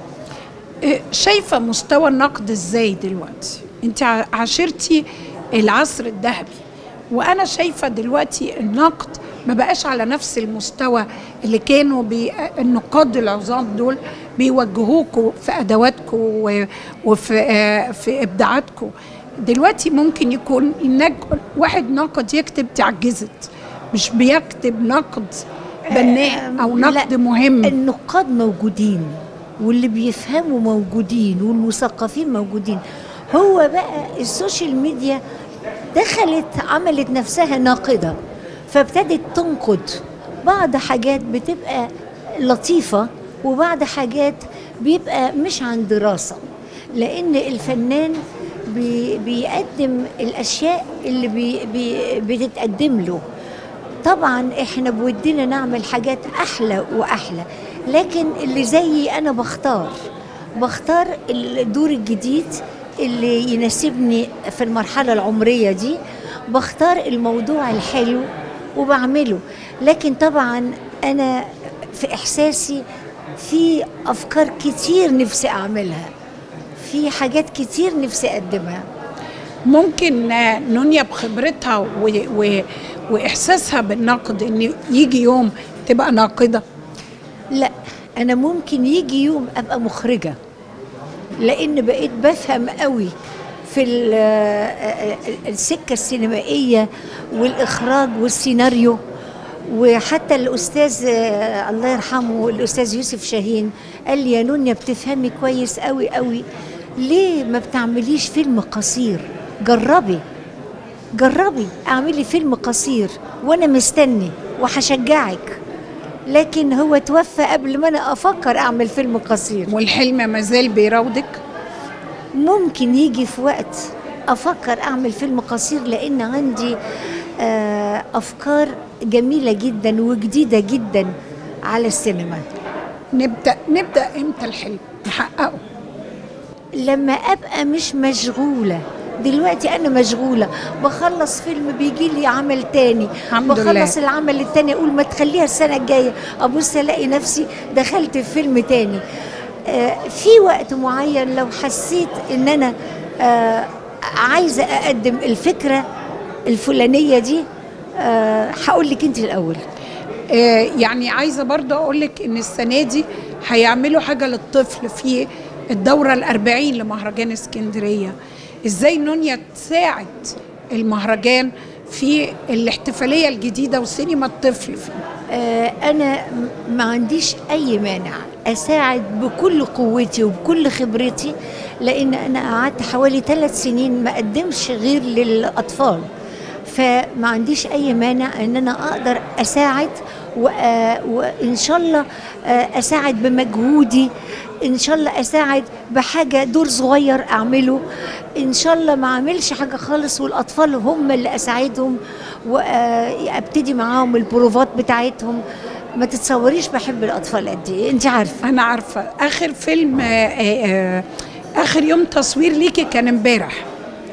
آه، شايفة مستوى النقد ازاي دلوقتي انت ع- عاشرتي العصر الذهبي وانا شايفة دلوقتي النقد ما بقاش على نفس المستوى اللي كانوا بي... النقاد العظام دول بيوجهوكوا في ادواتكم و... وفي آه، في ابداعاتكم دلوقتي ممكن يكون النج... واحد ناقد يكتب تعجزت مش بيكتب نقد بناء او نقد لا، مهم النقاد موجودين واللي بيفهموا موجودين والمثقفين موجودين هو بقى السوشيال ميديا دخلت عملت نفسها ناقدة فابتدت تنقد بعض حاجات بتبقى لطيفة وبعض حاجات بيبقى مش عن دراسة لأن الفنان بي بيقدم الأشياء اللي بي بي بتتقدم له طبعا احنا بودنا نعمل حاجات احلى واحلى لكن اللي زيي انا بختار بختار الدور الجديد اللي يناسبني في المرحله العمريه دي بختار الموضوع الحلو وبعمله لكن طبعا انا في احساسي في افكار كتير نفسي اعملها في حاجات كتير نفسي اقدمها ممكن آه، نونيا بخبرتها و... و... واحساسها بالنقد ان يجي يوم تبقى ناقده لا انا ممكن يجي يوم ابقى مخرجه لان بقيت بفهم قوي في ال- ال- السكه السينمائيه والاخراج والسيناريو وحتى الاستاذ آه، الله يرحمه الاستاذ يوسف شاهين قال لي يا نونيا بتفهمي كويس قوي قوي ليه ما بتعمليش فيلم قصير جربي جربي اعملي فيلم قصير وانا مستني وهشجعك لكن هو توفى قبل ما انا افكر اعمل فيلم قصير والحلم مازال بيراودك ممكن يجي في وقت افكر اعمل فيلم قصير لان عندي آه، افكار جميله جدا وجديده جدا على السينما نبدا نبدا امتى الحلم نحققه لما ابقى مش مشغوله دلوقتي انا مشغوله بخلص فيلم بيجي لي عمل تاني الحمد بخلص لله. العمل التاني اقول ما تخليها السنه الجايه ابص الاقي نفسي دخلت في فيلم تاني آه، في وقت معين لو حسيت ان انا آه، عايزه اقدم الفكره الفلانيه دي آه، هقول لك انت الاول آه، يعني عايزه برضه اقول لك ان السنه دي هيعملوا حاجه للطفل في الدوره الأربعين لمهرجان اسكندريه ازاي نونيا تساعد المهرجان في الاحتفاليه الجديده وسينما الطفل فيه آه، انا م- ما عنديش اي مانع اساعد بكل قوتي وبكل خبرتي لان انا قعدت حوالي ثلاث سنين ما اقدمش غير للاطفال فما عنديش اي مانع ان انا اقدر اساعد وآ- وان شاء الله آه، اساعد بمجهودي ان شاء الله اساعد بحاجه دور صغير اعمله ان شاء الله ما اعملش حاجه خالص والاطفال هم اللي اساعدهم وابتدي معاهم البروفات بتاعتهم ما تتصوريش بحب الاطفال قد ايه انت عارفه انا عارفه اخر فيلم آه، آه، آه، اخر يوم تصوير ليكي كان امبارح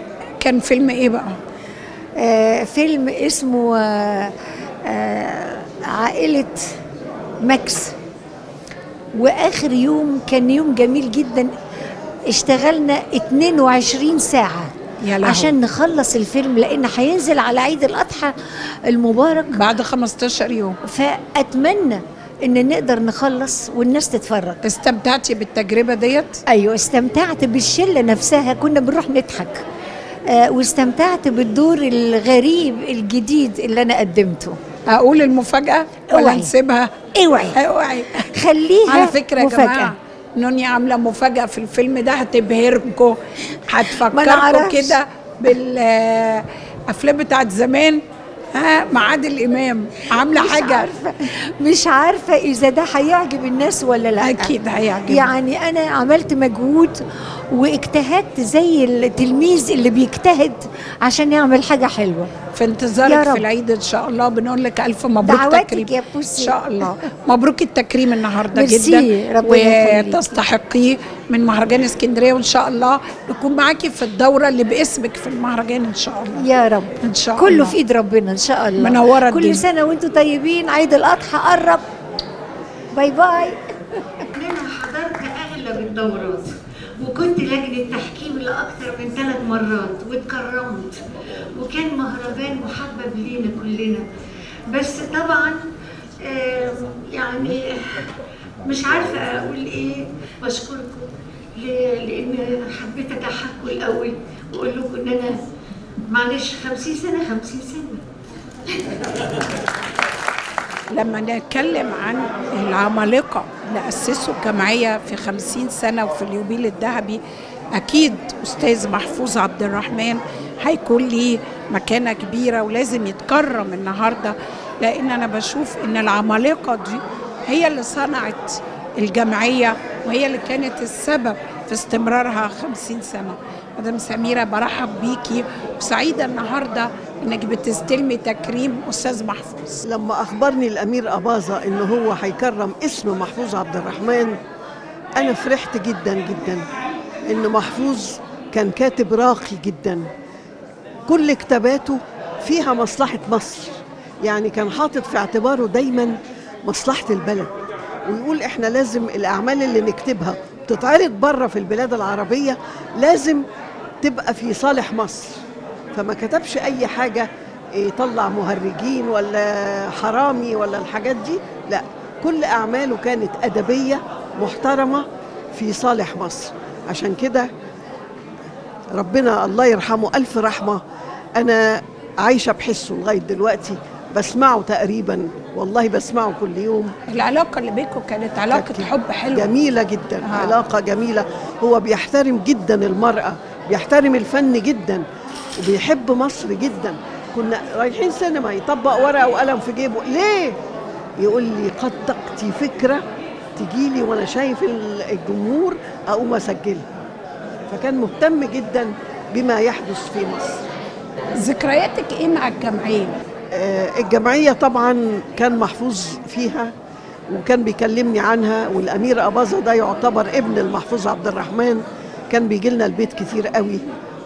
كان فيلم ايه بقى آه فيلم اسمه آه آه عائلة ماكس واخر يوم كان يوم جميل جدا اشتغلنا 22 ساعة يا لهوي. عشان نخلص الفيلم لان هينزل على عيد الاضحى المبارك بعد 15 يوم فاتمنى ان نقدر نخلص والناس تتفرج استمتعتي بالتجربه ديت ايوه استمتعت بالشله نفسها كنا بنروح نضحك آه واستمتعت بالدور الغريب الجديد اللي انا قدمته اقول المفاجاه ولا اوعي. نسيبها اوعي اوعي خليها على فكره يا مفاجأة. جماعه نوني عامله مفاجاه في الفيلم ده هتبهركم ما أنا هتفكركم أعرفش. كده بالافلام بتاعت زمان ها مع عادل امام عامله مش حاجه عارفة مش عارفة إذا ده هيعجب الناس ولا لا اكيد هيعجبك يعني أنا عملت مجهود واجتهدت زي التلميذ اللي بيجتهد عشان يعمل حاجة حلوة في يا انتظارك رب. في العيد ان شاء الله بنقول لك الف مبروك دعواتك تكريم يا ان بوسي. شاء الله مبروك التكريم النهارده ميرسي، جدا ربنا يخليك. وتستحقيه من مهرجان اسكندريه وان شاء الله نكون معاكي في الدوره اللي باسمك في المهرجان ان شاء الله يا رب ان شاء كله الله في ايد ربنا ان شاء الله منورة الدنيا. كل سنه وانتم طيبين عيد الاضحى قرب باي باي انا حضرت اغلب الدورات وكنت لجنه تحكيم لاكثر من ثلاث مرات واتكرمت وكان مهرجان محبب لينا كلنا بس طبعا آم، يعني مش عارفه اقول ايه بشكركم ل- لان حبيت اضحككم الاول واقول لكم ان انا معلش 50 سنه 50 سنه لما نتكلم عن العمالقة اللي أسسوا الجمعية في خمسين سنة وفي اليوبيل الذهبي أكيد أستاذ محفوظ عبد الرحمن هيكون ليه مكانة كبيرة ولازم يتكرم النهاردة لأن أنا بشوف إن العمالقة دي هي اللي صنعت الجمعية وهي اللي كانت السبب في استمرارها خمسين سنة مدام سميرة برحب بيكي وسعيدة النهاردة إنك بتستلمي تكريم أستاذ محفوظ لما اخبرني الامير اباظه ان هو هيكرم اسم محفوظ عبد الرحمن انا فرحت جدا جدا ان محفوظ كان كاتب راقي جدا كل كتاباته فيها مصلحه مصر يعني كان حاطط في اعتباره دايما مصلحه البلد ويقول احنا لازم الاعمال اللي نكتبها تتعرض بره في البلاد العربيه لازم تبقى في صالح مصر فما كتبش اي حاجه يطلع مهرجين ولا حرامي ولا الحاجات دي لا كل اعماله كانت ادبيه محترمه في صالح مصر عشان كده ربنا الله يرحمه الف رحمه انا عايشه بحسه لغايه دلوقتي بسمعه تقريبا والله بسمعه كل يوم العلاقة اللي بينكم كانت علاقة كانت حب حلوة جميلة جدا آه. آه. علاقة جميلة هو بيحترم جدا المرأة بيحترم الفن جدا وبيحب مصر جدا كنا رايحين سينما يطبق ورقة وقلم في جيبه ليه؟ يقول لي قد تأتي فكرة تجيلي وأنا شايف ال- الجمهور أقوم أسجلها فكان مهتم جدا بما يحدث في مصر ذكرياتك ايه مع الجمعية؟ آه، الجمعية طبعا كان محفوظ فيها وكان بيكلمني عنها والأمير أباظة ده يعتبر ابن المحفوظ عبد الرحمن كان بيجي لنا البيت كتير قوي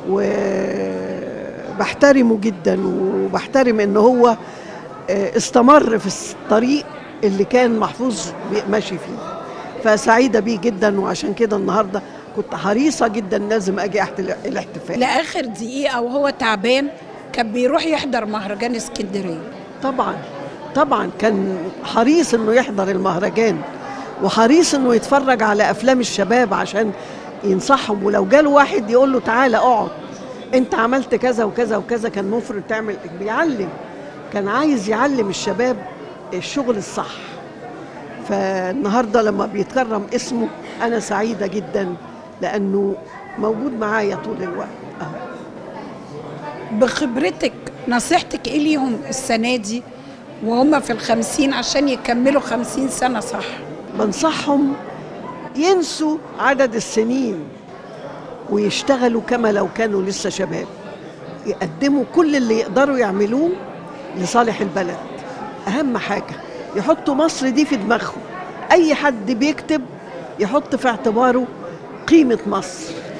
وبحترمه جدا وبحترم ان هو آه، استمر في الطريق اللي كان محفوظ بي- ماشي فيه فسعيدة بيه جدا وعشان كده النهاردة كنت حريصة جدا لازم أجي أحتل الاحتفال لآخر دقيقة وهو تعبان كان بيروح يحضر مهرجان اسكندرية طبعا طبعا كان حريص انه يحضر المهرجان وحريص انه يتفرج على افلام الشباب عشان ينصحهم ولو جاله واحد يقول له تعالى اقعد انت عملت كذا وكذا وكذا كان مفرد تعمل بيعلم كان عايز يعلم الشباب الشغل الصح فالنهارده لما بيتكرم اسمه انا سعيده جدا لانه موجود معايا طول الوقت أهو. بخبرتك نصيحتك ايه ليهم السنة دي وهم في الخمسين عشان يكملوا خمسين سنة صح بنصحهم ينسوا عدد السنين ويشتغلوا كما لو كانوا لسه شباب يقدموا كل اللي يقدروا يعملوه لصالح البلد أهم حاجة يحطوا مصر دي في دماغهم أي حد بيكتب يحط في اعتباره قيمة مصر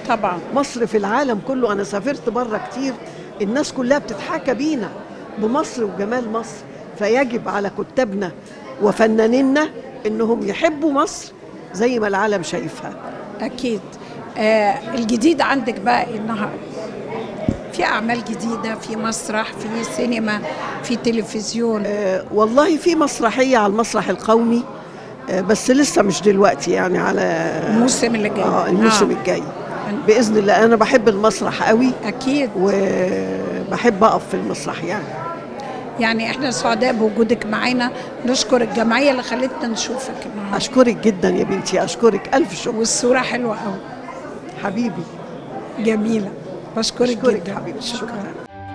طبعا مصر في العالم كله انا سافرت بره كتير الناس كلها بتتحاكى بينا بمصر وجمال مصر فيجب على كتابنا وفنانينا انهم يحبوا مصر زي ما العالم شايفها اكيد آه الجديد عندك بقى إيه النهارده في اعمال جديده في مسرح في سينما في تلفزيون آه، والله في مسرحيه على المسرح القومي آه، بس لسه مش دلوقتي يعني على الموسم اللي جاي اه الموسم الجاي باذن الله انا بحب المسرح قوي اكيد وبحب اقف في المسرح يعني يعني احنا سعداء بوجودك معانا نشكر الجمعيه اللي خلتنا نشوفك النهارده اشكرك جدا يا بنتي اشكرك الف شكر والصوره حلوه قوي حبيبي جميله بشكرك اشكرك جدا حبيبي شكرا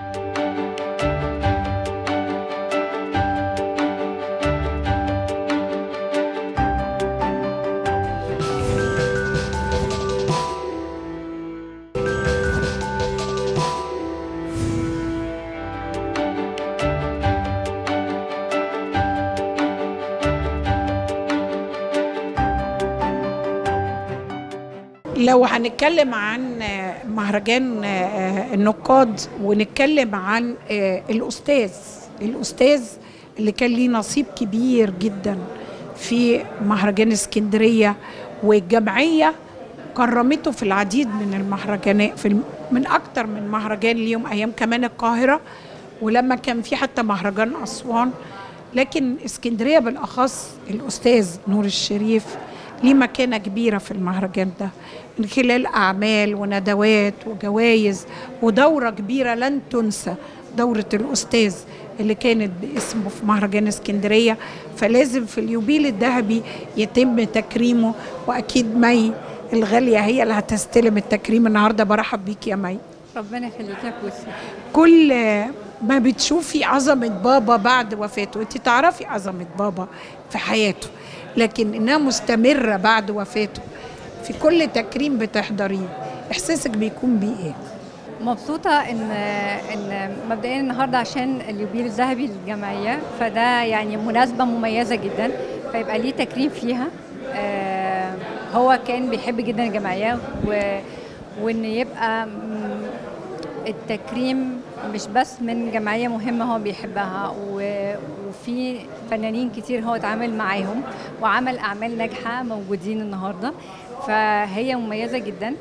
لو هنتكلم عن آه، مهرجان آه، النقاد ونتكلم عن آه، الأستاذ الأستاذ اللي كان ليه نصيب كبير جدا في مهرجان اسكندرية والجمعية كرمته في العديد من المهرجانات في الم- من أكتر من مهرجان ليهم أيام كمان القاهرة ولما كان في حتى مهرجان أسوان لكن اسكندرية بالأخص الأستاذ نور الشريف ليه مكانة كبيرة في المهرجان ده من خلال أعمال وندوات وجوائز ودورة كبيرة لن تنسى دورة الأستاذ اللي كانت باسمه في مهرجان اسكندرية فلازم في اليوبيل الذهبي يتم تكريمه وأكيد مي الغالية هي اللي هتستلم التكريم النهاردة برحب بيك يا مي ربنا يخليك يا بوسي كل ما بتشوفي عظمة بابا بعد وفاته انت تعرفي عظمة بابا في حياته لكن انها مستمرة بعد وفاته في كل تكريم بتحضريه احساسك بيكون بيه ايه مبسوطة إن إن مبدئيا النهاردة عشان اليوبيل الذهبي للجمعية فده يعني مناسبة مميزة جدا فيبقى ليه تكريم فيها آه، هو كان بيحب جدا الجمعية و وإن يبقى م- التكريم مش بس من جمعية مهمة هو بيحبها و- وفي فنانين كتير هو اتعامل معاهم وعمل أعمال ناجحة موجودين النهاردة فهي مميزة جدا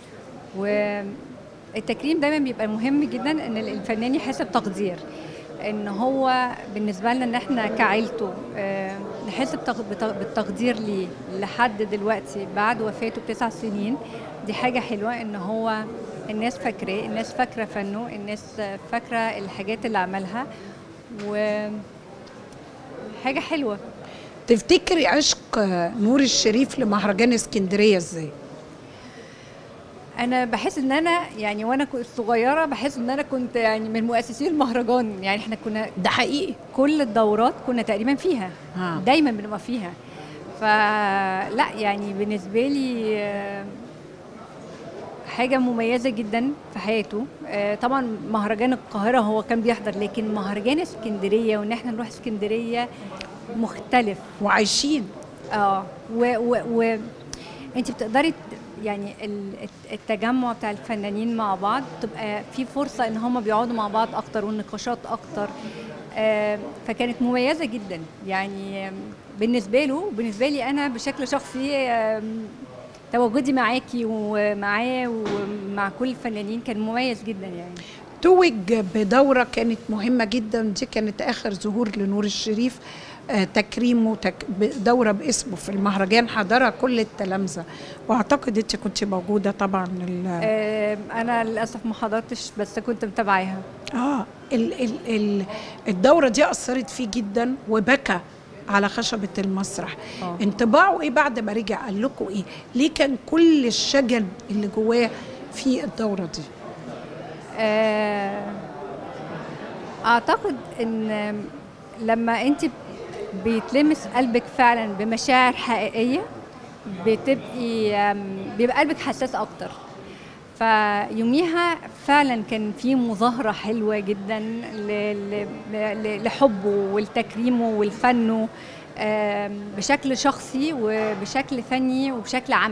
والتكريم دايما بيبقى مهم جدا ان الفنان يحس بتقدير ان هو بالنسبه لنا ان احنا كعيلته آه، نحس بتق- بت- بالتقدير ليه لحد دلوقتي بعد وفاته بتسع سنين دي حاجه حلوه ان هو الناس فاكراه الناس فاكره فنه الناس فاكره الحاجات اللي عملها و حاجه حلوه تفتكري عشق نور الشريف لمهرجان اسكندرية ازاي انا بحس ان انا يعني وانا كنت صغيره بحس ان انا كنت يعني من مؤسسين المهرجان يعني احنا كنا ده حقيقي كل الدورات كنا تقريبا فيها ها. دايما بنبقى فيها فلا يعني بالنسبه لي آه، حاجه مميزه جدا في حياته آه، طبعا مهرجان القاهره هو كان بيحضر لكن مهرجان اسكندريه وان احنا نروح اسكندريه مختلف وعايشين اه و, و, و انت بتقدري ت- يعني ال- الت- التجمع بتاع الفنانين مع بعض تبقى في فرصه ان هم بيقعدوا مع بعض اكتر والنقاشات اكتر آه، فكانت مميزه جدا يعني آم، بالنسبه له وبالنسبه لي انا بشكل شخصي آم، تواجدي معاكي ومعاه ومع كل الفنانين كان مميز جدا يعني توج بدورة كانت مهمة جدا دي كانت آخر ظهور لنور الشريف آه، تكريمه تك... دورة باسمه في المهرجان حضرها كل التلامذة واعتقد انت كنت موجودة طبعا ال... آم، انا للاسف ما حضرتش بس كنت متابعاها اه ال... ال... ال... الدورة دي أثرت فيه جدا وبكى على خشبة المسرح آه. انطباعه ايه بعد ما رجع قال لكم ايه ليه كان كل الشجن اللي جواه في الدورة دي آه، اعتقد ان لما انت بيتلمس قلبك فعلا بمشاعر حقيقيه بتبقي آم، بيبقى قلبك حساس اكتر فيوميها فعلا كان في مظاهره حلوه جدا ل- ل- ل- لحبه ولتكريمه ولفنه آم، بشكل شخصي وبشكل فني وبشكل عملي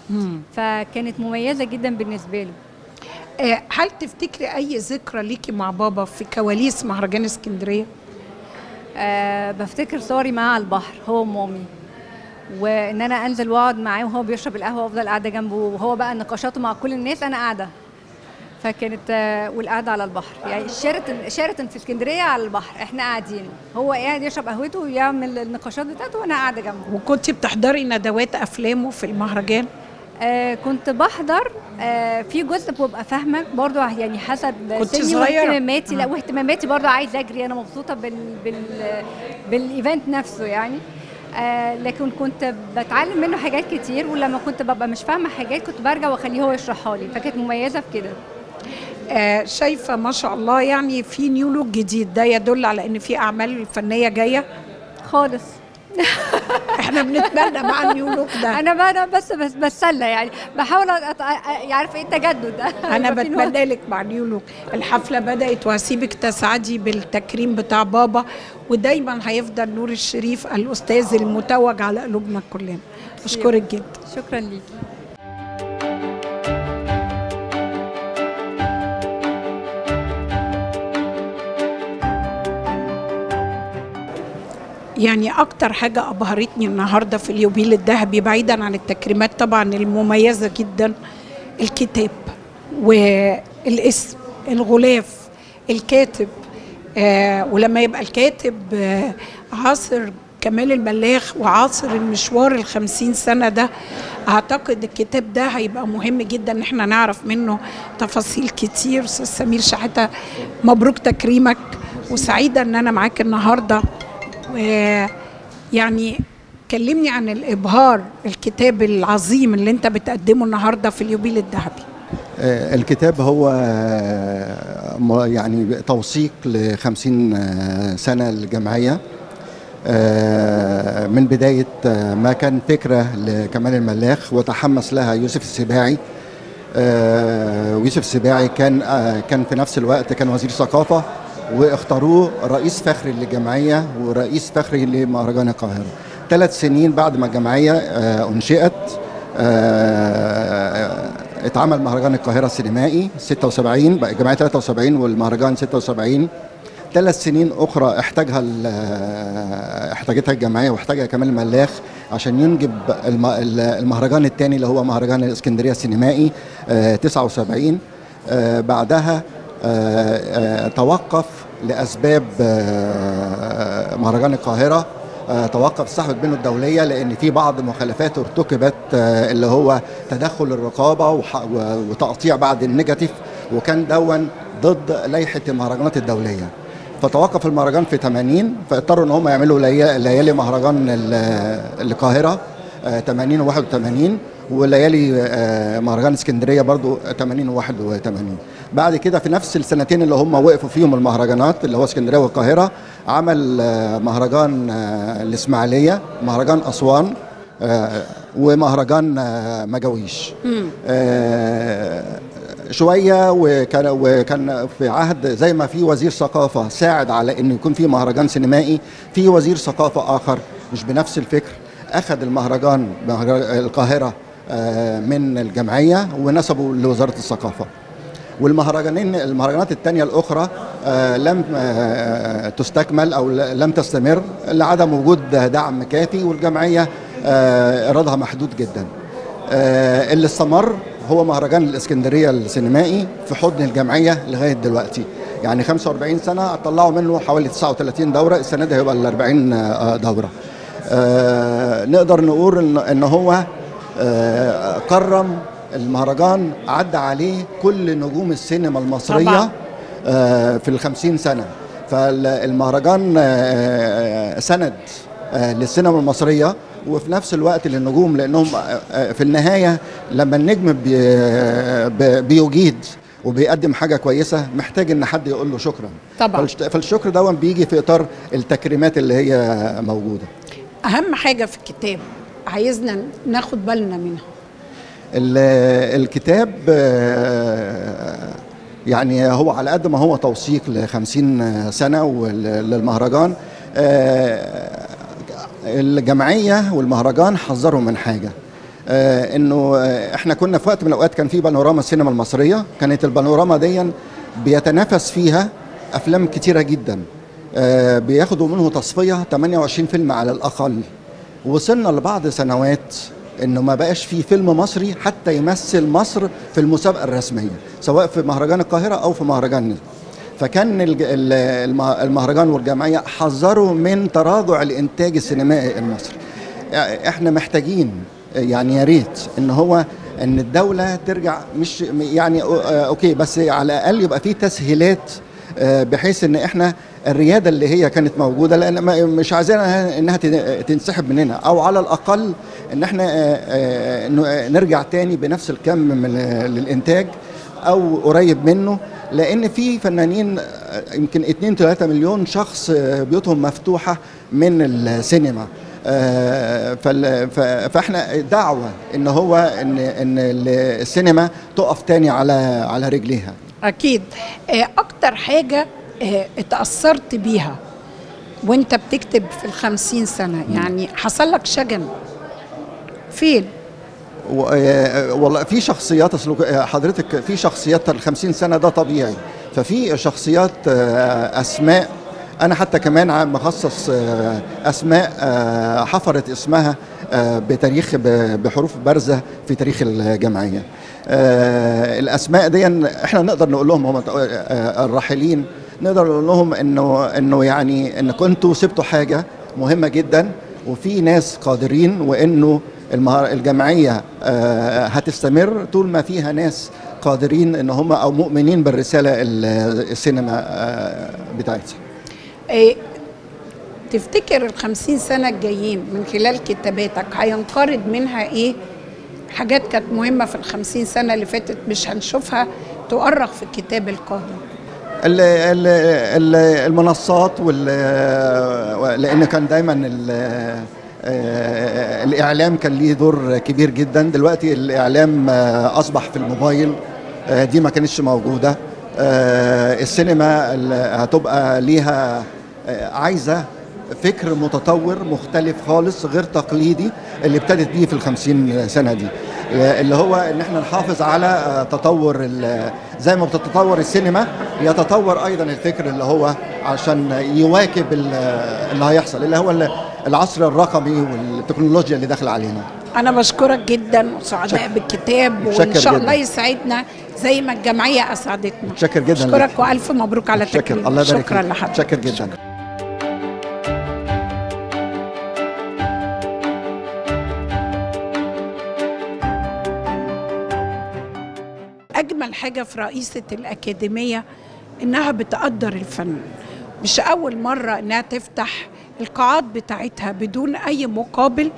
فكانت مميزه جدا بالنسبه له آه، هل تفتكري اي ذكرى ليكي مع بابا في كواليس مهرجان اسكندريه أه بفتكر صوري معاه على البحر هو ومامي وان انا انزل واقعد معاه وهو بيشرب القهوه وافضل قاعده جنبه وهو بقى نقاشاته مع كل الناس انا قاعده فكانت آه، والقعده على البحر يعني شيراتون شيراتون في اسكندريه على البحر احنا قاعدين هو قاعد يشرب قهوته ويعمل النقاشات بتاعته وانا قاعده جنبه وكنت بتحضري ندوات افلامه في المهرجان آه كنت بحضر آه في جزء ببقى فاهمه برضو يعني حسب كنت سني صغيرة؟ واهتماماتي لا واهتماماتي برضو عايزه اجري انا مبسوطه بال بال بالايفنت نفسه يعني آه لكن كنت بتعلم منه حاجات كتير ولما كنت ببقى مش فاهمه حاجات كنت برجع واخليه هو يشرحها لي فكانت مميزه في كده آه، شايفه ما شاء الله يعني في نيو لوك جديد ده يدل على ان في اعمال فنيه جايه خالص احنا بنتمنى مع النيو لوك ده انا بقى أنا بس بس بتسلى يعني بحاول أت... يعرف ايه التجدد ده انا يبقى في نوع- بتمنى لك مع نيو لوك الحفله بدات وهسيبك تسعدي بالتكريم بتاع بابا ودايما هيفضل نور الشريف الاستاذ المتوج على قلوبنا كلنا بشكرك جدا شكرا ليكي يعني اكتر حاجه ابهرتني النهارده في اليوبيل الذهبي بعيدا عن التكريمات طبعا المميزه جدا الكتاب والاسم الغلاف الكاتب آه ولما يبقى الكاتب آه عاصر كمال الملاخ وعاصر المشوار الخمسين سنة ده أعتقد الكتاب ده هيبقى مهم جدا إن احنا نعرف منه تفاصيل كتير أستاذ سمير شحاتة مبروك تكريمك وسعيدة إن أنا معاك النهاردة ويعني كلمني عن الإبهار الكتاب العظيم اللي أنت بتقدمه النهاردة في اليوبيل الذهبي آه، الكتاب هو آه، م- يعني توثيق ل 50 آه، سنة الجمعية آه، من بداية آه، ما كان فكرة لكمال الملاخ وتحمس لها يوسف السباعي آه، ويوسف السباعي كان آه، كان في نفس الوقت كان وزير ثقافة واختاروه رئيس فخري للجمعية ورئيس فخري لمهرجان القاهرة ثلاث سنين بعد ما الجمعية آه، أنشئت آه، اتعمل مهرجان القاهرة السينمائي 76 بقى الجمعية 73 والمهرجان 76 ثلاث سنين أخرى احتاجها ال- احتاجتها الجمعية واحتاجها كمال الملاخ عشان ينجب الم- ال- المهرجان الثاني اللي هو مهرجان الإسكندرية السينمائي آه، 79 آه، بعدها آه، آه، توقف لأسباب آه، مهرجان القاهرة آه، توقف السحب البنو الدولية لأن في بعض مخالفات ارتكبت آه، اللي هو تدخل الرقابة وح- و- وتقطيع بعض النيجاتيف وكان دون ضد لائحة المهرجانات الدولية فتوقف المهرجان في 80 فاضطروا ان هم يعملوا ليا- ليالي مهرجان ال- القاهرة آه، 80 و 81 وليالي آه، مهرجان اسكندريه برضو 80 و 81 بعد كده في نفس السنتين اللي هم وقفوا فيهم المهرجانات اللي هو اسكندريه والقاهره عمل آه، مهرجان آه، الاسماعيليه مهرجان اسوان آه، ومهرجان آه، مجاويش آه، شويه وكان وكان في عهد زي ما في وزير ثقافه ساعد على انه يكون في مهرجان سينمائي في وزير ثقافه اخر مش بنفس الفكر اخذ المهرجان مهرجان القاهره آه، من الجمعيه ونسبه لوزاره الثقافه والمهرجانين المهرجانات الثانيه الاخرى آه، لم آه، تستكمل او ل- لم تستمر لعدم وجود دعم كافي والجمعيه آه، ايرادها محدود جدا آه، اللي استمر هو مهرجان الاسكندريه السينمائي في حضن الجمعيه لغايه دلوقتي يعني 45 سنه طلعوا منه حوالي 39 دوره السنه دي هيبقى ال 40 آه، دوره آه، نقدر نقول ان ان هو آه، كرم المهرجان عدى عليه كل نجوم السينما المصريه طبعاً. آه، في الخمسين سنة فالمهرجان آه، سند آه، للسينما المصرية وفي نفس الوقت للنجوم لأنهم آه، آه، في النهاية لما النجم بي- بي- بيجيد وبيقدم حاجة كويسة محتاج إن حد يقول له شكرا طبعاً. فالش- فالشكر ده بيجي في إطار التكريمات اللي هي موجودة أهم حاجة في الكتاب عايزنا ناخد بالنا منها ال- الكتاب آه، يعني هو على قد ما هو توثيق ل 50 سنه وال- للمهرجان آه، الجمعيه والمهرجان حذروا من حاجه آه، انه آه، احنا كنا في وقت من الاوقات كان في بانوراما السينما المصريه كانت البانوراما دي بيتنافس فيها افلام كتيره جدا آه، بياخدوا منه تصفيه 28 فيلم على الاقل وصلنا لبعض سنوات انه ما بقاش في فيلم مصري حتى يمثل مصر في المسابقه الرسميه سواء في مهرجان القاهره او في مهرجان فكان الج- ال- المه- المهرجان والجمعيه حذروا من تراجع الانتاج السينمائي المصري احنا محتاجين يعني يا ريت ان هو ان الدوله ترجع مش يعني أو- آه، اوكي بس على الاقل يبقى في تسهيلات آه، بحيث ان احنا الرياده اللي هي كانت موجوده لان ما- مش عايزينها انها تن- تنسحب مننا او على الاقل ان احنا آه، آه، ن- نرجع تاني بنفس الكم من آه، للانتاج او قريب منه لان في فنانين آه، يمكن 2 3 مليون شخص آه، بيوتهم مفتوحه من السينما آه، فال- ف- فاحنا دعوه ان هو ان ان السينما تقف تاني على على رجليها اكيد آه، اكتر حاجه آه، اتاثرت بيها وانت بتكتب في الخمسين سنه يعني حصل لك شجن فين و- آه، والله في شخصيات أصل آه، حضرتك في شخصيات ال 50 سنه ده طبيعي ففي شخصيات آه، اسماء انا حتى كمان عم مخصص آه، اسماء آه، حفرت اسمها آه، بتاريخ ب- بحروف بارزه في تاريخ الجمعيه آه، الاسماء دي احنا نقدر نقول لهم هم آه، الراحلين نقدر نقول لهم انه انه يعني ان كنتوا سبتوا حاجه مهمه جدا وفي ناس قادرين وانه المهار- الجمعيه آه، هتستمر طول ما فيها ناس قادرين ان هم او مؤمنين بالرساله ال- السينما آه، بتاعتها آه، تفتكر الخمسين سنة الجايين من خلال كتاباتك هينقرض منها ايه حاجات كانت مهمة في الخمسين سنة اللي فاتت مش هنشوفها تؤرخ في الكتاب القادم ال- ال- ال- المنصات وال لان كان دايما ال- آه، الاعلام كان ليه دور كبير جدا دلوقتي الاعلام آه، اصبح في الموبايل آه، دي ما كانتش موجوده آه، السينما ال- هتبقى ليها آه، عايزه فكر متطور مختلف خالص غير تقليدي اللي ابتدت بيه في الخمسين سنة دي اللي هو ان احنا نحافظ على آه، تطور ال- زي ما بتتطور السينما يتطور ايضا الفكر اللي هو عشان يواكب ال- اللي هيحصل اللي هو ال- العصر الرقمي والتكنولوجيا اللي داخله علينا أنا بشكرك جدا وسعداء بالكتاب وإن متشكر شاء جداً. الله يسعدنا زي ما الجمعية أسعدتنا متشكر جدا أشكرك لك. وألف مبروك على شكر تكريم الله يبارك شكرا فيك. لحضرتك شكر جدا أجمل حاجة في رئيسة الأكاديمية إنها بتقدر الفن مش أول مرة إنها تفتح القاعات بتاعتها بدون أي مقابل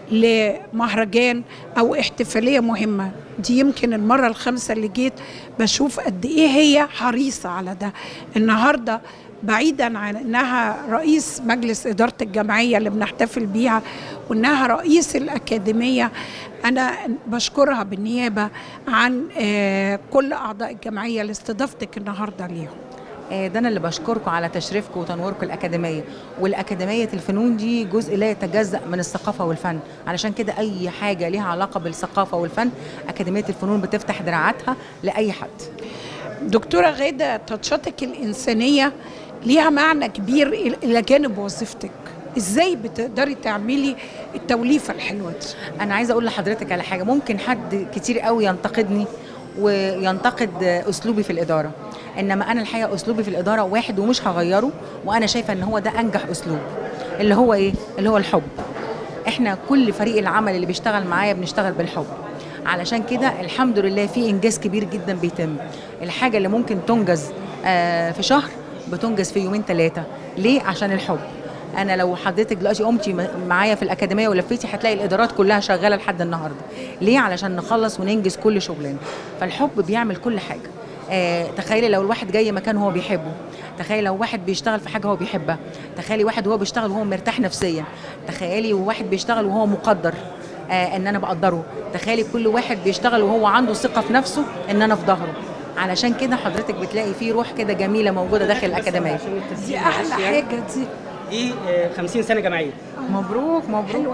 لمهرجان أو احتفالية مهمة دي يمكن المرة الخامسة اللي جيت بشوف قد إيه هي حريصة على ده النهاردة بعيدا عن انها رئيس مجلس اداره الجمعيه اللي بنحتفل بيها وانها رئيس الاكاديميه انا بشكرها بالنيابه عن آه، كل اعضاء الجمعيه لاستضافتك النهارده ليهم آه، ده انا اللي بشكركم على تشريفكم وتنويركم الاكاديميه والاكاديميه الفنون دي جزء لا يتجزا من الثقافه والفن علشان كده اي حاجه ليها علاقه بالثقافه والفن اكاديميه الفنون بتفتح دراعاتها لاي حد دكتوره غاده تاتشاتك الانسانيه ليها معنى كبير الى إلى جانب وظيفتك ازاي بتقدري تعملي التوليفه الحلوه دي انا عايزه اقول لحضرتك على حاجه ممكن حد كتير قوي ينتقدني وينتقد اسلوبي في الاداره انما انا الحقيقه اسلوبي في الاداره واحد ومش هغيره وانا شايفه ان هو ده انجح اسلوب اللي هو ايه اللي هو الحب احنا كل فريق العمل اللي بيشتغل معايا بنشتغل بالحب علشان كده الحمد لله في انجاز كبير جدا بيتم الحاجه اللي ممكن تنجز آه، في شهر بتنجز في يومين ثلاثه ليه عشان الحب انا لو حضرتك دلوقتي قمتي م- معايا في الاكاديميه ولفيتي هتلاقي الادارات كلها شغاله لحد النهارده ليه علشان نخلص وننجز كل شغلنا فالحب بيعمل كل حاجه آه، تخيلي لو الواحد جاي مكان هو بيحبه تخيلي لو واحد بيشتغل في حاجه هو بيحبها تخيلي واحد وهو بيشتغل وهو مرتاح نفسيا تخيلي واحد بيشتغل وهو مقدر آه ان انا بقدره تخيلي كل واحد بيشتغل وهو عنده ثقه في نفسه ان انا في ظهره علشان كده حضرتك بتلاقي فيه روح كده جميله موجوده داخل الاكاديميه دي احلى حاجه دي دي آه، 50 سنه جمعيه مبروك مبروك حلوه قوي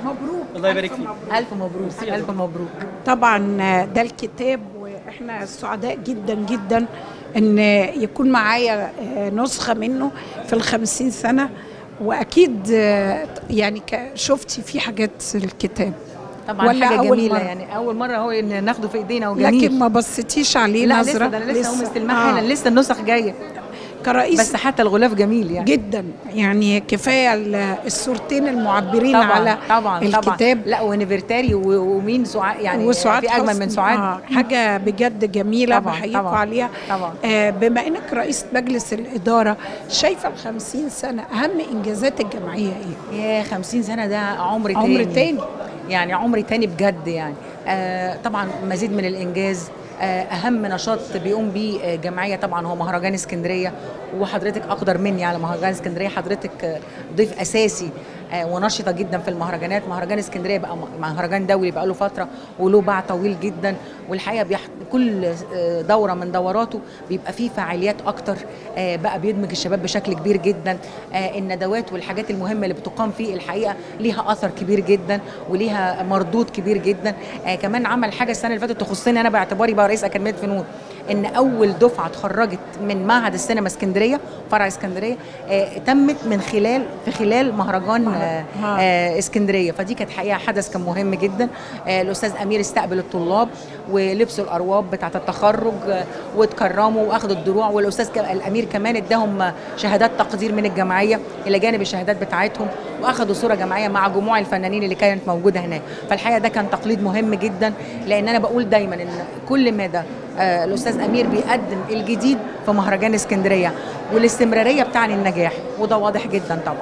مبروك الله يبارك ألف فيك. مبروك. الف مبروك الف مبروك طبعا ده الكتاب واحنا سعداء جدا جدا ان يكون معايا نسخه منه في الخمسين سنه واكيد يعني ك- شفتي في حاجات الكتاب طبعا ولا حاجه أول جميله مرة؟ يعني اول مره هو ان ناخده في ايدينا وجميل لكن ما بصيتيش عليه لا نظره لسه ده انا لسه هو مستلمها آه. حالا لسه النسخ جايه كرئيس بس حتى الغلاف جميل يعني جدا يعني كفايه ال- الصورتين المعبرين طبعا على طبعا الكتاب طبعا لا ونفرتاري و- ومين سعاد يعني وسعاد في اجمل حسني. من سعاد آه حاجه بجد جميله طبعاً، بحييكوا طبعاً، عليها طبعاً. آه بما انك رئيسه مجلس الاداره شايفه ال 50 سنه اهم انجازات الجمعيه ايه؟ يا 50 سنه ده عمر تاني عمر تاني. يعني عمر تاني بجد يعني آه طبعا مزيد من الانجاز آه اهم نشاط بيقوم بيه آه، جمعيه طبعا هو مهرجان اسكندريه وحضرتك اقدر مني على مهرجان اسكندريه حضرتك آه، ضيف اساسي آه، ونشطه جدا في المهرجانات مهرجان اسكندريه بقى م- مهرجان دولي بقى له فتره وله باع طويل جدا والحقيقه بيح... كل آه، دوره من دوراته بيبقى فيه فعاليات اكتر آه، بقى بيدمج الشباب بشكل كبير جدا آه، الندوات والحاجات المهمه اللي بتقام فيه الحقيقه ليها اثر كبير جدا وليها مردود كبير جدا آه، كمان عمل حاجه السنه اللي فاتت تخصني انا باعتباري بقى رئيس اكاديميه فنون ان اول دفعه اتخرجت من معهد السينما اسكندريه فرع اسكندريه آه، تمت من خلال في خلال مهرجان آه، آه، اسكندريه فدي كانت حقيقه حدث كان مهم جدا آه، الاستاذ امير استقبل الطلاب ولبسوا الأرواب بتاعه التخرج آه، واتكرموا واخدوا الدروع والاستاذ ك- الامير كمان اداهم آه، شهادات تقدير من الجمعيه الى جانب الشهادات بتاعتهم واخدوا صوره جماعيه مع جموع الفنانين اللي كانت موجوده هناك فالحقيقه ده كان تقليد مهم جدا لان انا بقول دايما ان كل مدى آه، الاستاذ امير بيقدم الجديد في مهرجان اسكندريه والاستمراريه بتاعني النجاح وده واضح جدا طبعا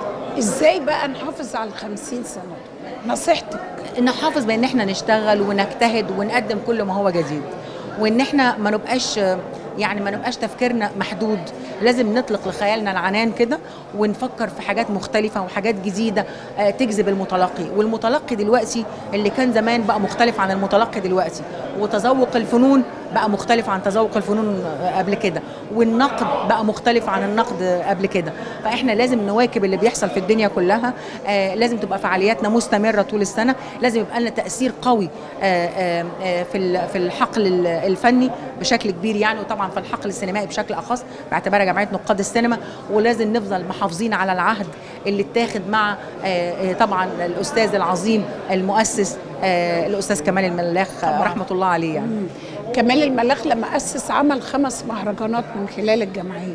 ازاي بقى نحافظ على ال 50 سنه نصيحتك نحافظ بان احنا نشتغل ونجتهد ونقدم كل ما هو جديد وان احنا ما نبقاش يعني ما نبقاش تفكيرنا محدود لازم نطلق لخيالنا العنان كده ونفكر في حاجات مختلفة وحاجات جديدة آه، تجذب المتلقي والمتلقي دلوقتي اللي كان زمان بقى مختلف عن المتلقي دلوقتي وتذوق الفنون بقى مختلف عن تذوق الفنون آه، قبل كده والنقد بقى مختلف عن النقد آه، قبل كده فاحنا لازم نواكب اللي بيحصل في الدنيا كلها آه، لازم تبقى فعالياتنا مستمرة طول السنة لازم يبقى لنا تأثير قوي آه، آه، آه، في ال- في الحقل ال- الفني بشكل كبير يعني وطبعا في الحقل السينمائي بشكل اخص باعتبارها جمعيه نقاد السينما ولازم نفضل محافظين على العهد اللي اتاخد مع آه، آه، طبعا الاستاذ العظيم المؤسس آه، الاستاذ كمال الملاخ آه، رحمه الله عليه يعني كمال الملاخ لما أسس عمل خمس مهرجانات من خلال الجمعية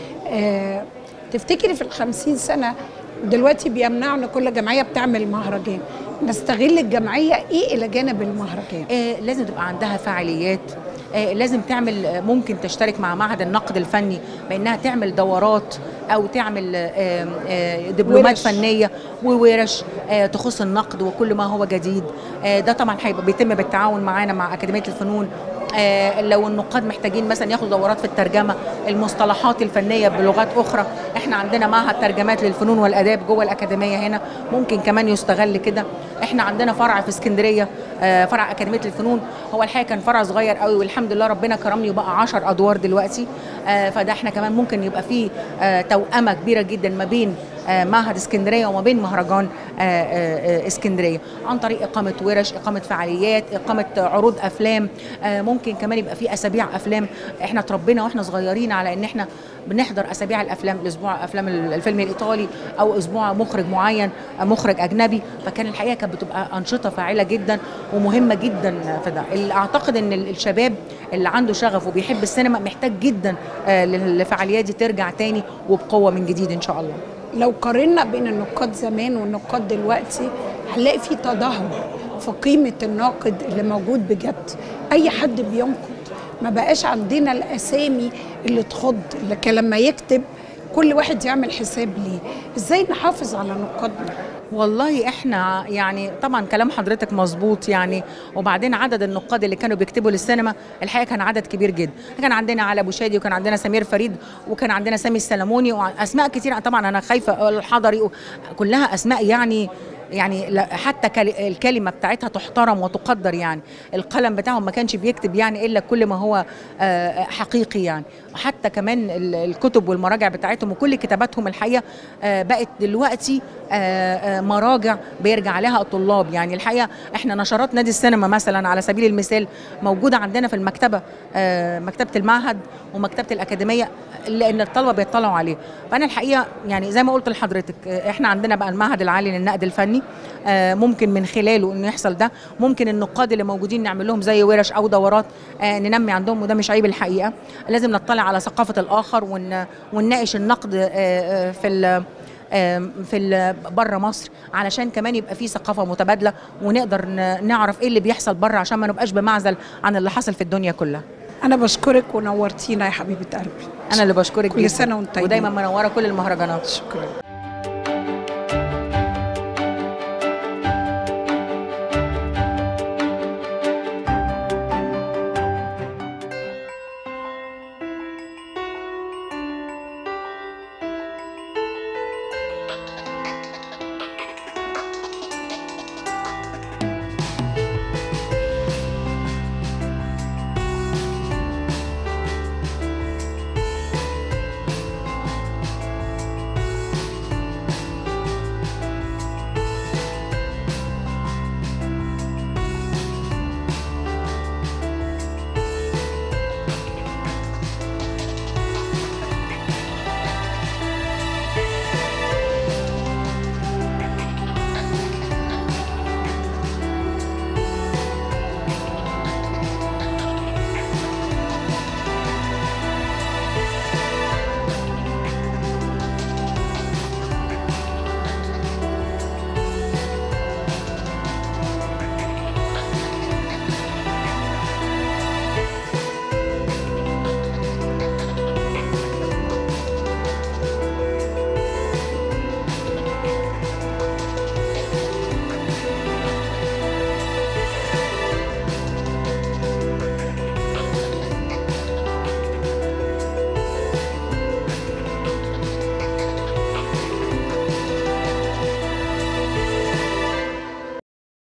آه تفتكري في الخمسين سنة دلوقتي بيمنعوا ان كل جمعية بتعمل مهرجان نستغل الجمعية ايه الى جانب المهرجان آه، لازم تبقى عندها فعاليات آه، لازم تعمل آه، ممكن تشترك مع معهد النقد الفني بانها تعمل دورات او تعمل آه، آه، دبلومات ورش. فنيه وورش آه، تخص النقد وكل ما هو جديد آه، ده طبعا هيبقى بيتم بالتعاون معانا مع اكاديميه الفنون آه، لو النقاد محتاجين مثلا ياخدوا دورات في الترجمه المصطلحات الفنيه بلغات اخرى احنا عندنا معهد ترجمات للفنون والاداب جوه الاكاديميه هنا ممكن كمان يستغل كده احنا عندنا فرع في اسكندريه آه، فرع اكاديميه الفنون هو الحقيقه كان فرع صغير قوي والحمد لله ربنا كرمني وبقى 10 ادوار دلوقتي آه، فده احنا كمان ممكن يبقى فيه آه، توأمه كبيره جدا ما بين آه، معهد اسكندريه وما بين مهرجان آه، آه، آه، اسكندريه عن طريق اقامه ورش اقامه فعاليات اقامه عروض افلام آه، ممكن كمان يبقى في اسابيع افلام احنا اتربينا واحنا صغيرين على ان احنا بنحضر اسابيع الافلام الاسبوع افلام الفيلم الايطالي او اسبوع مخرج معين آه، مخرج اجنبي فكان الحقيقه كانت بتبقى انشطه فاعله جدا ومهمه جدا في ده اللي اعتقد ان ال- الشباب اللي عنده شغف وبيحب السينما محتاج جدا آه، للفعاليات دي ترجع تاني وبقوه من جديد ان شاء الله لو قارنا بين النقاد زمان والنقاد دلوقتي هنلاقي في تدهور في قيمة الناقد اللي موجود بجد أي حد بينقد ما بقاش عندنا الأسامي اللي تخض اللي كان لما يكتب كل واحد يعمل حساب ليه ازاي نحافظ على نقادنا والله احنا يعني طبعا كلام حضرتك مظبوط يعني وبعدين عدد النقاد اللي كانوا بيكتبوا للسينما الحقيقه كان عدد كبير جدا كان عندنا علي ابو شادي وكان عندنا سمير فريد وكان عندنا سامي السلموني واسماء كتير طبعا انا خايفه الحضري كلها اسماء يعني يعني لا- حتى كل- الكلمه بتاعتها تحترم وتقدر يعني القلم بتاعهم ما كانش بيكتب يعني الا كل ما هو آه، حقيقي يعني وحتى كمان ال- الكتب والمراجع بتاعتهم وكل كتاباتهم الحقيقه آه، بقت دلوقتي آه، آه، مراجع بيرجع لها الطلاب يعني الحقيقه احنا نشرات نادي السينما مثلا على سبيل المثال موجوده عندنا في المكتبه آه، مكتبه المعهد ومكتبه الاكاديميه لان الطلبه بيطلعوا عليه فانا الحقيقه يعني زي ما قلت لحضرتك آه، احنا عندنا بقى المعهد العالي للنقد الفني آه، ممكن من خلاله انه يحصل ده ممكن النقاد اللي موجودين نعمل لهم زي ورش او دورات آه، ننمي عندهم وده مش عيب الحقيقه لازم نطلع على ثقافه الاخر ون- ونناقش النقد آه، آه، في ال- آم، في بره مصر علشان كمان يبقى في ثقافه متبادله ونقدر ن- نعرف ايه اللي بيحصل بره عشان ما نبقاش بمعزل عن اللي حصل في الدنيا كلها انا بشكرك ونورتينا يا حبيبه قلبي انا اللي بشكرك كل جداً. سنة وانت طيبة. ودايما منوره كل المهرجانات شكرا